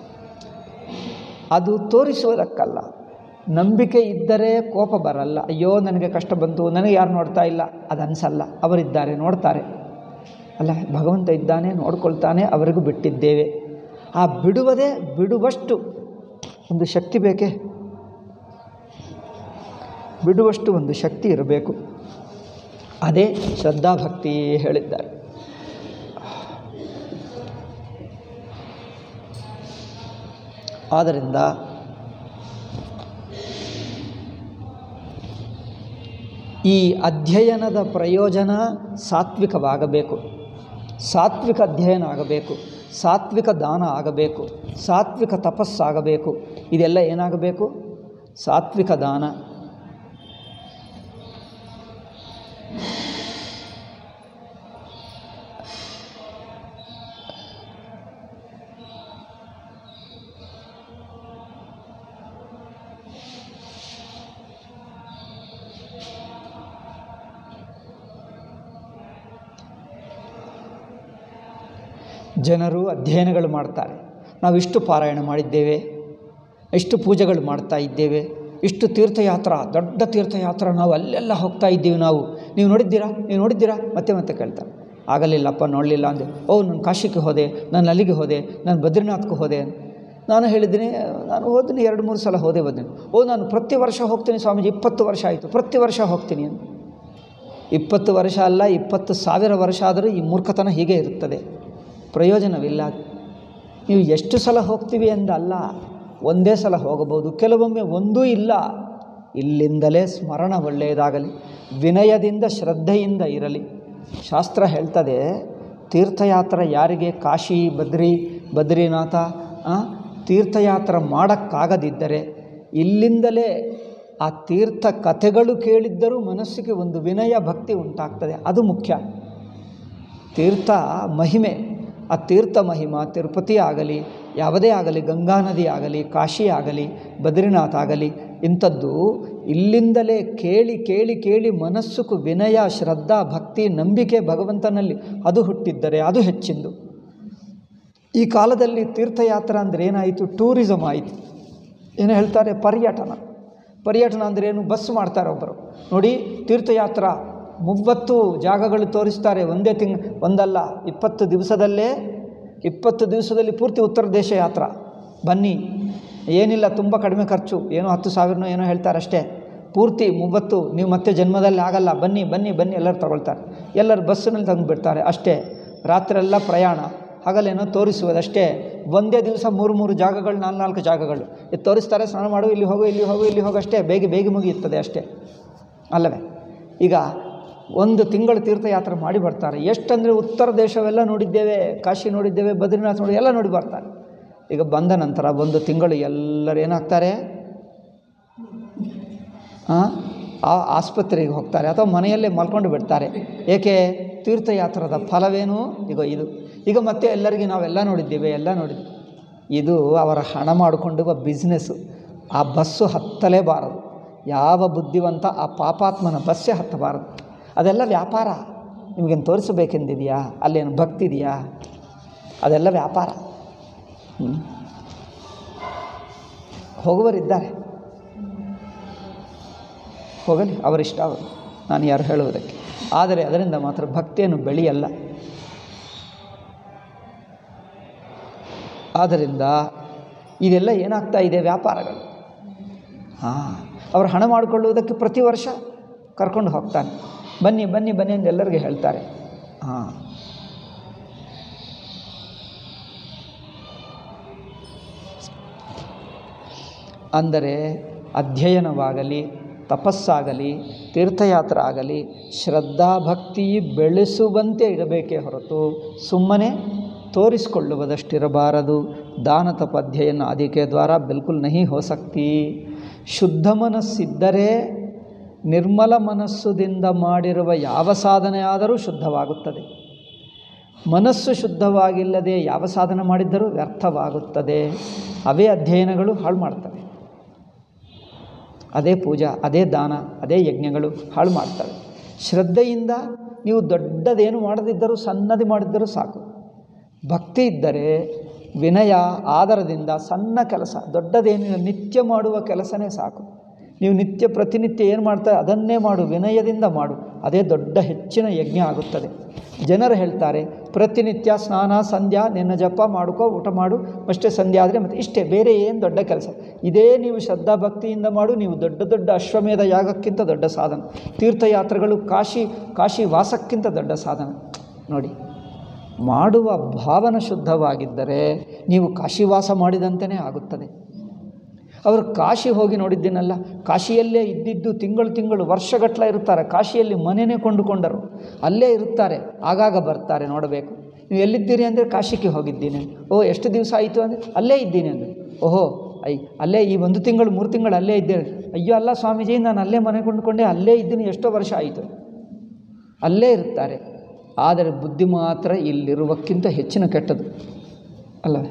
ಅದು ತೋರಿಸುವುದಕ್ಕಲ್ಲ ನಂಬಿಕೆ ಇದ್ದರೆ ಕೋಪ ಬರಲ್ಲ ಅಯ್ಯೋ ನನಗೆ ಕಷ್ಟ ಬಂತು ನನಗೆ ಯಾರು ನೋಡ್ತಾ ಇಲ್ಲ ಅದು ಅನಿಸಲ್ಲ ಅವರಿದ್ದಾರೆ ನೋಡ್ತಾರೆ ಅಲ್ಲ ಭಗವಂತ ಇದ್ದಾನೆ ನೋಡ್ಕೊಳ್ತಾನೆ ಅವರಿಗೂ ಬಿಟ್ಟಿದ್ದೇವೆ ಆ ಬಿಡುವುದೇ ಬಿಡುವಷ್ಟು ಒಂದು ಶಕ್ತಿ ಬೇಕೇ ಬಿಡುವಷ್ಟು ಒಂದು ಶಕ್ತಿ ಇರಬೇಕು ಅದೇ ಶ್ರದ್ಧಾಭಕ್ತಿ ಹೇಳಿದ್ದಾರೆ ಆದ್ದರಿಂದ ಈ ಅಧ್ಯಯನದ ಪ್ರಯೋಜನ ಸಾತ್ವಿಕವಾಗಬೇಕು ಸಾತ್ವಿಕ ಅಧ್ಯಯನ ಆಗಬೇಕು ಸಾತ್ವಿಕ ದಾನ ಆಗಬೇಕು ಸಾತ್ವಿಕ ತಪಸ್ಸಾಗಬೇಕು ಇದೆಲ್ಲ ಏನಾಗಬೇಕು ಸಾತ್ವಿಕ ದಾನ ಜನರು ಅಧ್ಯಯನಗಳು ಮಾಡ್ತಾರೆ ನಾವು ಇಷ್ಟು ಪಾರಾಯಣ ಮಾಡಿದ್ದೇವೆ ಇಷ್ಟು ಪೂಜೆಗಳು ಮಾಡ್ತಾ ಇದ್ದೇವೆ ಇಷ್ಟು ತೀರ್ಥಯಾತ್ರ ದೊಡ್ಡ ತೀರ್ಥಯಾತ್ರ ನಾವು ಅಲ್ಲೆಲ್ಲ ಹೋಗ್ತಾ ಇದ್ದೀವಿ ನಾವು ನೀವು ನೋಡಿದ್ದೀರಾ ನೀವು ನೋಡಿದ್ದೀರಾ ಮತ್ತೆ ಮತ್ತೆ ಕೇಳ್ತಾರೆ ಆಗಲಿಲ್ಲಪ್ಪ ನೋಡಲಿಲ್ಲ ಅಂದೆ ಓ ನಾನು ಕಾಶಿಗೆ ಹೋದೆ ನಾನು ಅಲ್ಲಿಗೆ ಹೋದೆ ನಾನು ಬದ್ರಿನಾಥ್ಗೆ ಹೋದೆ ನಾನು ಹೇಳಿದ್ದೀನಿ ನಾನು ಹೋದ್ದೀನಿ ಎರಡು ಮೂರು ಸಲ ಹೋದೆ ಬಂದೀನಿ ಓ ನಾನು ಪ್ರತಿ ವರ್ಷ ಹೋಗ್ತೀನಿ ಸ್ವಾಮೀಜಿ ಇಪ್ಪತ್ತು ವರ್ಷ ಆಯಿತು ಪ್ರತಿ ವರ್ಷ ಹೋಗ್ತೀನಿ ಅಂತ ಇಪ್ಪತ್ತು ವರ್ಷ ಅಲ್ಲ ಇಪ್ಪತ್ತು ಸಾವಿರ ವರ್ಷ ಆದರೂ ಈ ಮೂರ್ಖತನ ಹೀಗೆ ಇರುತ್ತದೆ ಪ್ರಯೋಜನವಿಲ್ಲ ನೀವು ಎಷ್ಟು ಸಲ ಹೋಗ್ತೀವಿ ಎಂದಲ್ಲ ಒಂದೇ ಸಲ ಹೋಗಬಹುದು ಕೆಲವೊಮ್ಮೆ ಒಂದೂ ಇಲ್ಲ ಇಲ್ಲಿಂದಲೇ ಸ್ಮರಣ ಒಳ್ಳೆಯದಾಗಲಿ ವಿನಯದಿಂದ ಶ್ರದ್ಧೆಯಿಂದ ಇರಲಿ ಶಾಸ್ತ್ರ ಹೇಳ್ತದೆ ತೀರ್ಥಯಾತ್ರೆ ಯಾರಿಗೆ ಕಾಶಿ ಬದ್ರಿ ಬದ್ರಿನಾಥ ಆ, ತೀರ್ಥಯಾತ್ರೆ ಮಾಡೋಕ್ಕಾಗದಿದ್ದರೆ ಇಲ್ಲಿಂದಲೇ ಆ ತೀರ್ಥ ಕಥೆಗಳು ಕೇಳಿದ್ದರೂ ಮನಸ್ಸಿಗೆ ಒಂದು ವಿನಯ ಭಕ್ತಿ ಉಂಟಾಗ್ತದೆ ಅದು ಮುಖ್ಯ ತೀರ್ಥ ಮಹಿಮೆ ಆ ತೀರ್ಥ ಮಹಿಮ ತಿರುಪತಿ ಆಗಲಿ ಯಾವುದೇ ಆಗಲಿ ಗಂಗಾ ನದಿ ಆಗಲಿ ಕಾಶಿ ಆಗಲಿ ಬದ್ರಿನಾಥ್ ಆಗಲಿ ಇಂಥದ್ದು ಇಲ್ಲಿಂದಲೇ ಕೇಳಿ ಕೇಳಿ ಕೇಳಿ ಮನಸ್ಸುಕು ವಿನಯ ಶ್ರದ್ಧಾ ಭಕ್ತಿ ನಂಬಿಕೆ ಭಗವಂತನಲ್ಲಿ ಅದು ಹುಟ್ಟಿದ್ದರೆ ಅದು ಹೆಚ್ಚಿಂದು ಈ ಕಾಲದಲ್ಲಿ ತೀರ್ಥಯಾತ್ರಾ ಅಂದರೆ ಏನಾಯಿತು ಟೂರಿಸಮ್ ಆಯಿತು ಏನು ಹೇಳ್ತಾರೆ ಪರ್ಯಟನ ಪರ್ಯಟನ ಅಂದರೆ ಏನು ಬಸ್ ಮಾಡ್ತಾರೆ ಒಬ್ಬರು ನೋಡಿ ತೀರ್ಥಯಾತ್ರಾ ಮೂವತ್ತು ಜಾಗಗಳು ತೋರಿಸ್ತಾರೆ ಒಂದೇ ತಿಂಗ್ ಒಂದಲ್ಲ ಇಪ್ಪತ್ತು ದಿವಸದಲ್ಲೇ ಇಪ್ಪತ್ತು ದಿವಸದಲ್ಲಿ ಪೂರ್ತಿ ಉತ್ತರ ದೇಶ ಯಾತ್ರಾ ಬನ್ನಿ ಏನಿಲ್ಲ ತುಂಬ ಕಡಿಮೆ ಖರ್ಚು ಏನೋ ಹತ್ತು ಸಾವಿರನೋ ಏನೋ ಹೇಳ್ತಾರೆ ಅಷ್ಟೇ ಪೂರ್ತಿ ಮೂವತ್ತು ನೀವು ಮತ್ತೆ ಜನ್ಮದಲ್ಲಿ ಆಗಲ್ಲ ಬನ್ನಿ ಬನ್ನಿ ಬನ್ನಿ ಎಲ್ಲರೂ ತಗೊಳ್ತಾರೆ ಎಲ್ಲರೂ ಬಸ್ಸಿನಲ್ಲಿ ತಂದು ಬಿಡ್ತಾರೆ ಅಷ್ಟೇ ರಾತ್ರೆಲ್ಲ ಪ್ರಯಾಣ ಹಗಲೇನೋ ತೋರಿಸುವುದಷ್ಟೇ ಒಂದೇ ದಿವಸ ಮೂರು ಮೂರು ಜಾಗಗಳು ನಾಲ್ಕು ನಾಲ್ಕು ಜಾಗಗಳು ಇದು ತೋರಿಸ್ತಾರೆ ಸ್ನಾನ ಮಾಡು ಇಲ್ಲಿ ಹೋಗು ಇಲ್ಲಿ ಹೋಗು ಇಲ್ಲಿ ಹೋಗು ಅಷ್ಟೇ ಬೇಗ ಬೇಗ ಮುಗಿಯುತ್ತದೆ ಅಷ್ಟೇ ಅಲ್ಲವೇ ಈಗ ಒಂದು ತಿಂಗಳು ತೀರ್ಥಯಾತ್ರೆ ಮಾಡಿ ಬರ್ತಾರೆ ಎಷ್ಟಂದರೆ ಉತ್ತರ ದೇಶವೆಲ್ಲ ನೋಡಿದ್ದೇವೆ ಕಾಶಿ ನೋಡಿದ್ದೇವೆ ಬದ್ರಿನಾಥ್ ನೋಡಿ ಎಲ್ಲ ನೋಡಿ ಬರ್ತಾರೆ ಈಗ ಬಂದ ನಂತರ ಒಂದು ತಿಂಗಳು ಎಲ್ಲರೂ ಏನಾಗ್ತಾರೆ ಆ ಆ ಆಸ್ಪತ್ರೆಗೆ ಹೋಗ್ತಾರೆ ಅಥವಾ ಮನೆಯಲ್ಲೇ ಮಲ್ಕೊಂಡು ಬಿಡ್ತಾರೆ ಏಕೆ ತೀರ್ಥಯಾತ್ರದ ಫಲವೇನು ಈಗ ಇದು ಈಗ ಮತ್ತೆ ಎಲ್ಲರಿಗೆ ನಾವೆಲ್ಲ ನೋಡಿದ್ದೇವೆ ಎಲ್ಲ ನೋಡಿದ್ವಿ ಇದು ಅವರ ಹಣ ಮಾಡಿಕೊಂಡುವ ಬಿಸ್ನೆಸ್ಸು ಆ ಬಸ್ಸು ಹತ್ತಲೇಬಾರದು ಯಾವ ಬುದ್ಧಿವಂತ ಆ ಪಾಪಾತ್ಮನ ಬಸ್ಸೇ ಹತ್ತಬಾರದು ಅದೆಲ್ಲ ವ್ಯಾಪಾರ ನಿಮಗೇನು ತೋರಿಸಬೇಕೆಂದಿದೆಯಾ ಅಲ್ಲೇನು ಭಕ್ತಿ ಇದೆಯಾ ಅದೆಲ್ಲ ವ್ಯಾಪಾರ ಹ್ಮ್. ಹೋಗುವರಿದ್ದಾರೆ ಹೋಗಲಿ ಅವರಿಷ್ಟ ಅವರು ನಾನು ಯಾರು ಹೇಳುವುದಕ್ಕೆ ಆದರೆ ಅದರಿಂದ ಮಾತ್ರ ಭಕ್ತಿಯನ್ನು ಬೆಳೆಯಲ್ಲ ಆದ್ದರಿಂದ ಇದೆಲ್ಲ ಏನಾಗ್ತಾ ಇದೆ ವ್ಯಾಪಾರಗಳು ಹಾಂ ಅವರು ಹಣ ಮಾಡಿಕೊಳ್ಳುವುದಕ್ಕೆ ಪ್ರತಿ ವರ್ಷ ಕರ್ಕೊಂಡು ಹೋಗ್ತಾನೆ ಬನ್ನಿ ಬನ್ನಿ ಬನ್ನಿ ಅಂತ ಎಲ್ಲರಿಗೆ ಹೇಳ್ತಾರೆ ಹಾಂ ಅಂದರೆ ಅಧ್ಯಯನವಾಗಲಿ ತಪಸ್ಸಾಗಲಿ ತೀರ್ಥಯಾತ್ರೆ ಆಗಲಿ ಶ್ರದ್ಧಾಭಕ್ತಿ ಬೆಳೆಸುವಂತೆ ಇರಬೇಕೇ ಹೊರತು ಸುಮ್ಮನೆ ತೋರಿಸಿಕೊಳ್ಳುವುದಷ್ಟಿರಬಾರದು ದಾನ ತಪ ಅಧ್ಯಯನ ಅದಕ್ಕೆ ದ್ವಾರ ಬಿಲ್ಕುಲ್ ನಹಿ ಹೋ ಸಕ್ತಿ ಶುದ್ಧ ಮನಸ್ಸಿದ್ದರೆ ನಿರ್ಮಲ ಮನಸ್ಸುದಿಂದ ಮಾಡಿರುವ ಯಾವ ಸಾಧನೆ ಆದರೂ ಶುದ್ಧವಾಗುತ್ತದೆ ಮನಸ್ಸು ಶುದ್ಧವಾಗಿಲ್ಲದೆ ಯಾವ ಸಾಧನೆ ಮಾಡಿದ್ದರೂ ವ್ಯರ್ಥವಾಗುತ್ತದೆ ಅವೇ ಅಧ್ಯಯನಗಳು ಹಾಳು ಮಾಡ್ತವೆ ಅದೇ ಪೂಜಾ ಅದೇ ದಾನ ಅದೇ ಯಜ್ಞಗಳು ಹಾಳು ಮಾಡ್ತವೆ ಶ್ರದ್ಧೆಯಿಂದ ನೀವು ದೊಡ್ಡದೇನು ಮಾಡದಿದ್ದರೂ ಸಣ್ಣದು ಮಾಡಿದ್ದರೂ ಸಾಕು ಭಕ್ತಿ ಇದ್ದರೆ ವಿನಯ ಆದರದಿಂದ ಸಣ್ಣ ಕೆಲಸ ದೊಡ್ಡದೇನಿಲ್ಲ ನಿತ್ಯ ಮಾಡುವ ಕೆಲಸನೇ ಸಾಕು ನೀವು ನಿತ್ಯ ಪ್ರತಿನಿತ್ಯ ಏನು ಮಾಡ್ತಾರೆ ಅದನ್ನೇ ಮಾಡು ವಿನಯದಿಂದ ಮಾಡು ಅದೇ ದೊಡ್ಡ ಹೆಚ್ಚಿನ ಯಜ್ಞ ಆಗುತ್ತದೆ ಜನರು ಹೇಳ್ತಾರೆ ಪ್ರತಿನಿತ್ಯ ಸ್ನಾನ ಸಂಧ್ಯಾ ನಿನ್ನ ಜಪ ಮಾಡ್ಕೋ ಊಟ ಮಾಡು ಅಷ್ಟೇ ಸಂಧ್ಯಾ ಆದರೆ ಮತ್ತು ಇಷ್ಟೇ ಬೇರೆ ಏನು ದೊಡ್ಡ ಕೆಲಸ ಇದೇ ನೀವು ಶ್ರದ್ಧಾ ಭಕ್ತಿಯಿಂದ ಮಾಡು ನೀವು ದೊಡ್ಡ ದೊಡ್ಡ ಅಶ್ವಮೇಧ ಯಾಗಕ್ಕಿಂತ ದೊಡ್ಡ ಸಾಧನ ತೀರ್ಥಯಾತ್ರೆಗಳು ಕಾಶಿ ಕಾಶಿ ವಾಸಕ್ಕಿಂತ ದೊಡ್ಡ ಸಾಧನ ನೋಡಿ ಮಾಡುವ ಭಾವನ ಶುದ್ಧವಾಗಿದ್ದರೆ ನೀವು ಕಾಶಿವಾಸ ಮಾಡಿದಂತೆಯೇ ಆಗುತ್ತದೆ ಅವರು ಕಾಶಿ ಹೋಗಿ ನೋಡಿದ್ದೀನಲ್ಲ ಕಾಶಿಯಲ್ಲೇ ಇದ್ದಿದ್ದು ತಿಂಗಳು ತಿಂಗಳು ವರ್ಷಗಟ್ಟಲೆ ಇರುತ್ತಾರೆ ಕಾಶಿಯಲ್ಲಿ ಮನೆಯೇ ಕೊಂಡುಕೊಂಡರು ಅಲ್ಲೇ ಇರುತ್ತಾರೆ ಆಗಾಗ ಬರ್ತಾರೆ ನೋಡಬೇಕು ನೀವು ಎಲ್ಲಿದ್ದೀರಿ ಅಂದರೆ ಕಾಶಿಗೆ ಹೋಗಿದ್ದೀನಿ ಓ ಎಷ್ಟು ದಿವಸ ಆಯಿತು ಅಂದರೆ ಅಲ್ಲೇ ಇದ್ದೀನಿ ಅಂದರೆ ಓಹೋ ಐ ಅಲ್ಲೇ ಈ ಒಂದು ತಿಂಗಳು ಮೂರು ತಿಂಗಳು ಅಲ್ಲೇ ಇದ್ದೇನೆ ಅಯ್ಯೋ ಅಲ್ಲ ಸ್ವಾಮೀಜಿ ನಾನು ಅಲ್ಲೇ ಮನೆ ಕೊಂಡುಕೊಂಡೆ ಅಲ್ಲೇ ಇದ್ದೀನಿ ಎಷ್ಟೋ ವರ್ಷ ಆಯಿತು ಅಲ್ಲೇ ಇರ್ತಾರೆ ಆದರೆ ಬುದ್ಧಿ ಮಾತ್ರ ಇಲ್ಲಿರುವಕ್ಕಿಂತ ಹೆಚ್ಚಿನ ಕೆಟ್ಟದು ಅಲ್ಲವೇ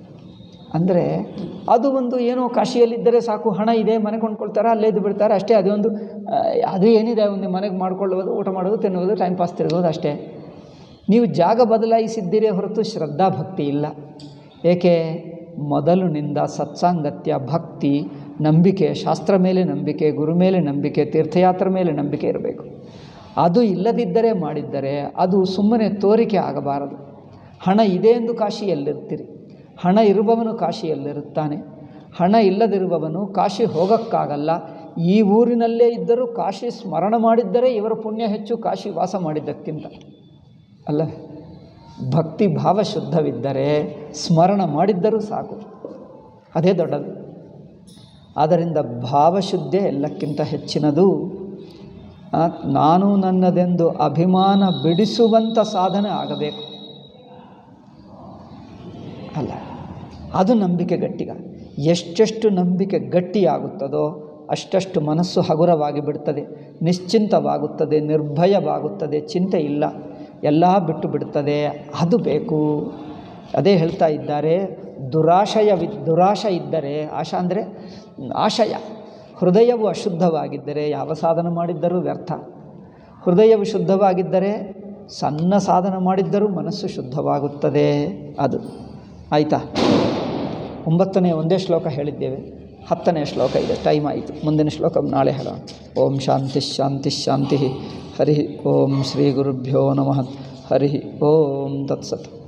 ಅಂದರೆ ಅದು ಒಂದು ಏನೋ ಕಾಶಿಯಲ್ಲಿದ್ದರೆ ಸಾಕು ಹಣ ಇದೆ ಮನೆ ಕೊಂಡ್ಕೊಳ್ತಾರೆ ಅಲ್ಲೇ ಇದ್ದು ಬಿಡ್ತಾರೆ ಅಷ್ಟೇ ಅದೇ ಒಂದು ಆ, ಅದು ಏನಿದೆ ಒಂದು ಮನೆಗೆ ಮಾಡ್ಕೊಳ್ಳುವುದು ಊಟ ಮಾಡೋದು ತಿನ್ನುವುದು ಟೈಮ್ ಪಾಸ್ ತಿರುಗೋದು ಅಷ್ಟೇ ನೀವು ಜಾಗ ಬದಲಾಯಿಸಿದ್ದೀರೇ ಹೊರತು ಶ್ರದ್ಧಾ ಭಕ್ತಿ ಇಲ್ಲ ಏಕೆ ಮೊದಲಿನಿಂದ ಸತ್ಸಾಂಗತ್ಯ ಭಕ್ತಿ ನಂಬಿಕೆ ಶಾಸ್ತ್ರ ಮೇಲೆ ನಂಬಿಕೆ ಗುರು ಮೇಲೆ ನಂಬಿಕೆ ತೀರ್ಥಯಾತ್ರೆ ಮೇಲೆ ನಂಬಿಕೆ ಇರಬೇಕು ಅದು ಇಲ್ಲದಿದ್ದರೆ ಮಾಡಿದ್ದರೆ ಅದು ಸುಮ್ಮನೆ ತೋರಿಕೆ ಆಗಬಾರದು ಹಣ ಇದೆ ಎಂದು ಕಾಶಿಯಲ್ಲಿರ್ತೀರಿ ಹಣ ಇರುವವನು ಕಾಶಿಯಲ್ಲಿರುತ್ತಾನೆ ಹಣ ಇಲ್ಲದಿರುವವನು ಕಾಶಿ ಹೋಗೋಕ್ಕಾಗಲ್ಲ ಈ ಊರಿನಲ್ಲೇ ಇದ್ದರೂ ಕಾಶಿ ಸ್ಮರಣ ಮಾಡಿದ್ದರೆ ಇವರ ಪುಣ್ಯ ಹೆಚ್ಚು ಕಾಶಿ ವಾಸ ಮಾಡಿದ್ದಕ್ಕಿಂತ ಅಲ್ಲ ಭಕ್ತಿ ಭಾವ ಶುದ್ಧವಿದ್ದರೆ ಸ್ಮರಣ ಮಾಡಿದ್ದರೂ ಸಾಕು ಅದೇ ದೊಡ್ಡದು ಆದ್ದರಿಂದ ಭಾವಶುದ್ಧಿ ಎಲ್ಲಕ್ಕಿಂತ ಹೆಚ್ಚಿನದು ಆ, ನಾನು ನನ್ನದೆಂದು ಅಭಿಮಾನ ಬಿಡಿಸುವಂಥ ಸಾಧನೆ ಆಗಬೇಕು ಅಲ್ಲ ಅದು ನಂಬಿಕೆ ಗಟ್ಟಿಗ ಎಷ್ಟೆಷ್ಟು ನಂಬಿಕೆ ಗಟ್ಟಿಯಾಗುತ್ತದೋ ಅಷ್ಟಷ್ಟು ಮನಸ್ಸು ಹಗುರವಾಗಿ ಬಿಡುತ್ತದೆ ನಿಶ್ಚಿಂತವಾಗುತ್ತದೆ ನಿರ್ಭಯವಾಗುತ್ತದೆ ಚಿಂತೆ ಇಲ್ಲ ಎಲ್ಲ ಬಿಟ್ಟು ಬಿಡುತ್ತದೆ ಅದು ಬೇಕು ಅದೇ ಹೇಳ್ತಾ ಇದ್ದಾರೆ ದುರಾಶಯವಿ ದುರಾಶ ಇದ್ದರೆ ಆಶ ಅಂದರೆ ಆಶಯ ಹೃದಯವು ಅಶುದ್ಧವಾಗಿದ್ದರೆ ಯಾವ ಸಾಧನ ಮಾಡಿದ್ದರೂ ವ್ಯರ್ಥ ಹೃದಯವು ಶುದ್ಧವಾಗಿದ್ದರೆ ಸಣ್ಣ ಸಾಧನ ಮಾಡಿದ್ದರೂ ಮನಸ್ಸು ಶುದ್ಧವಾಗುತ್ತದೆ ಅದು ಆಯಿತಾ ಒಂಬತ್ತನೇ ಒಂದೇ ಶ್ಲೋಕ ಹೇಳಿದ್ದೇವೆ ಹತ್ತನೇ ಶ್ಲೋಕ ಇದೆ ಟೈಮ್ ಆಯಿತು ಮುಂದಿನ ಶ್ಲೋಕ ನಾಳೆ ಹೇಳೋಣ ಓಂ ಶಾಂತಿ ಶಾಂತಿ ಶಾಂತಿ ಹರಿ ಓಂ ಶ್ರೀ ಗುರುಭ್ಯೋ ನಮಃ ಹರಿ ಓಂ ತತ್ಸತ್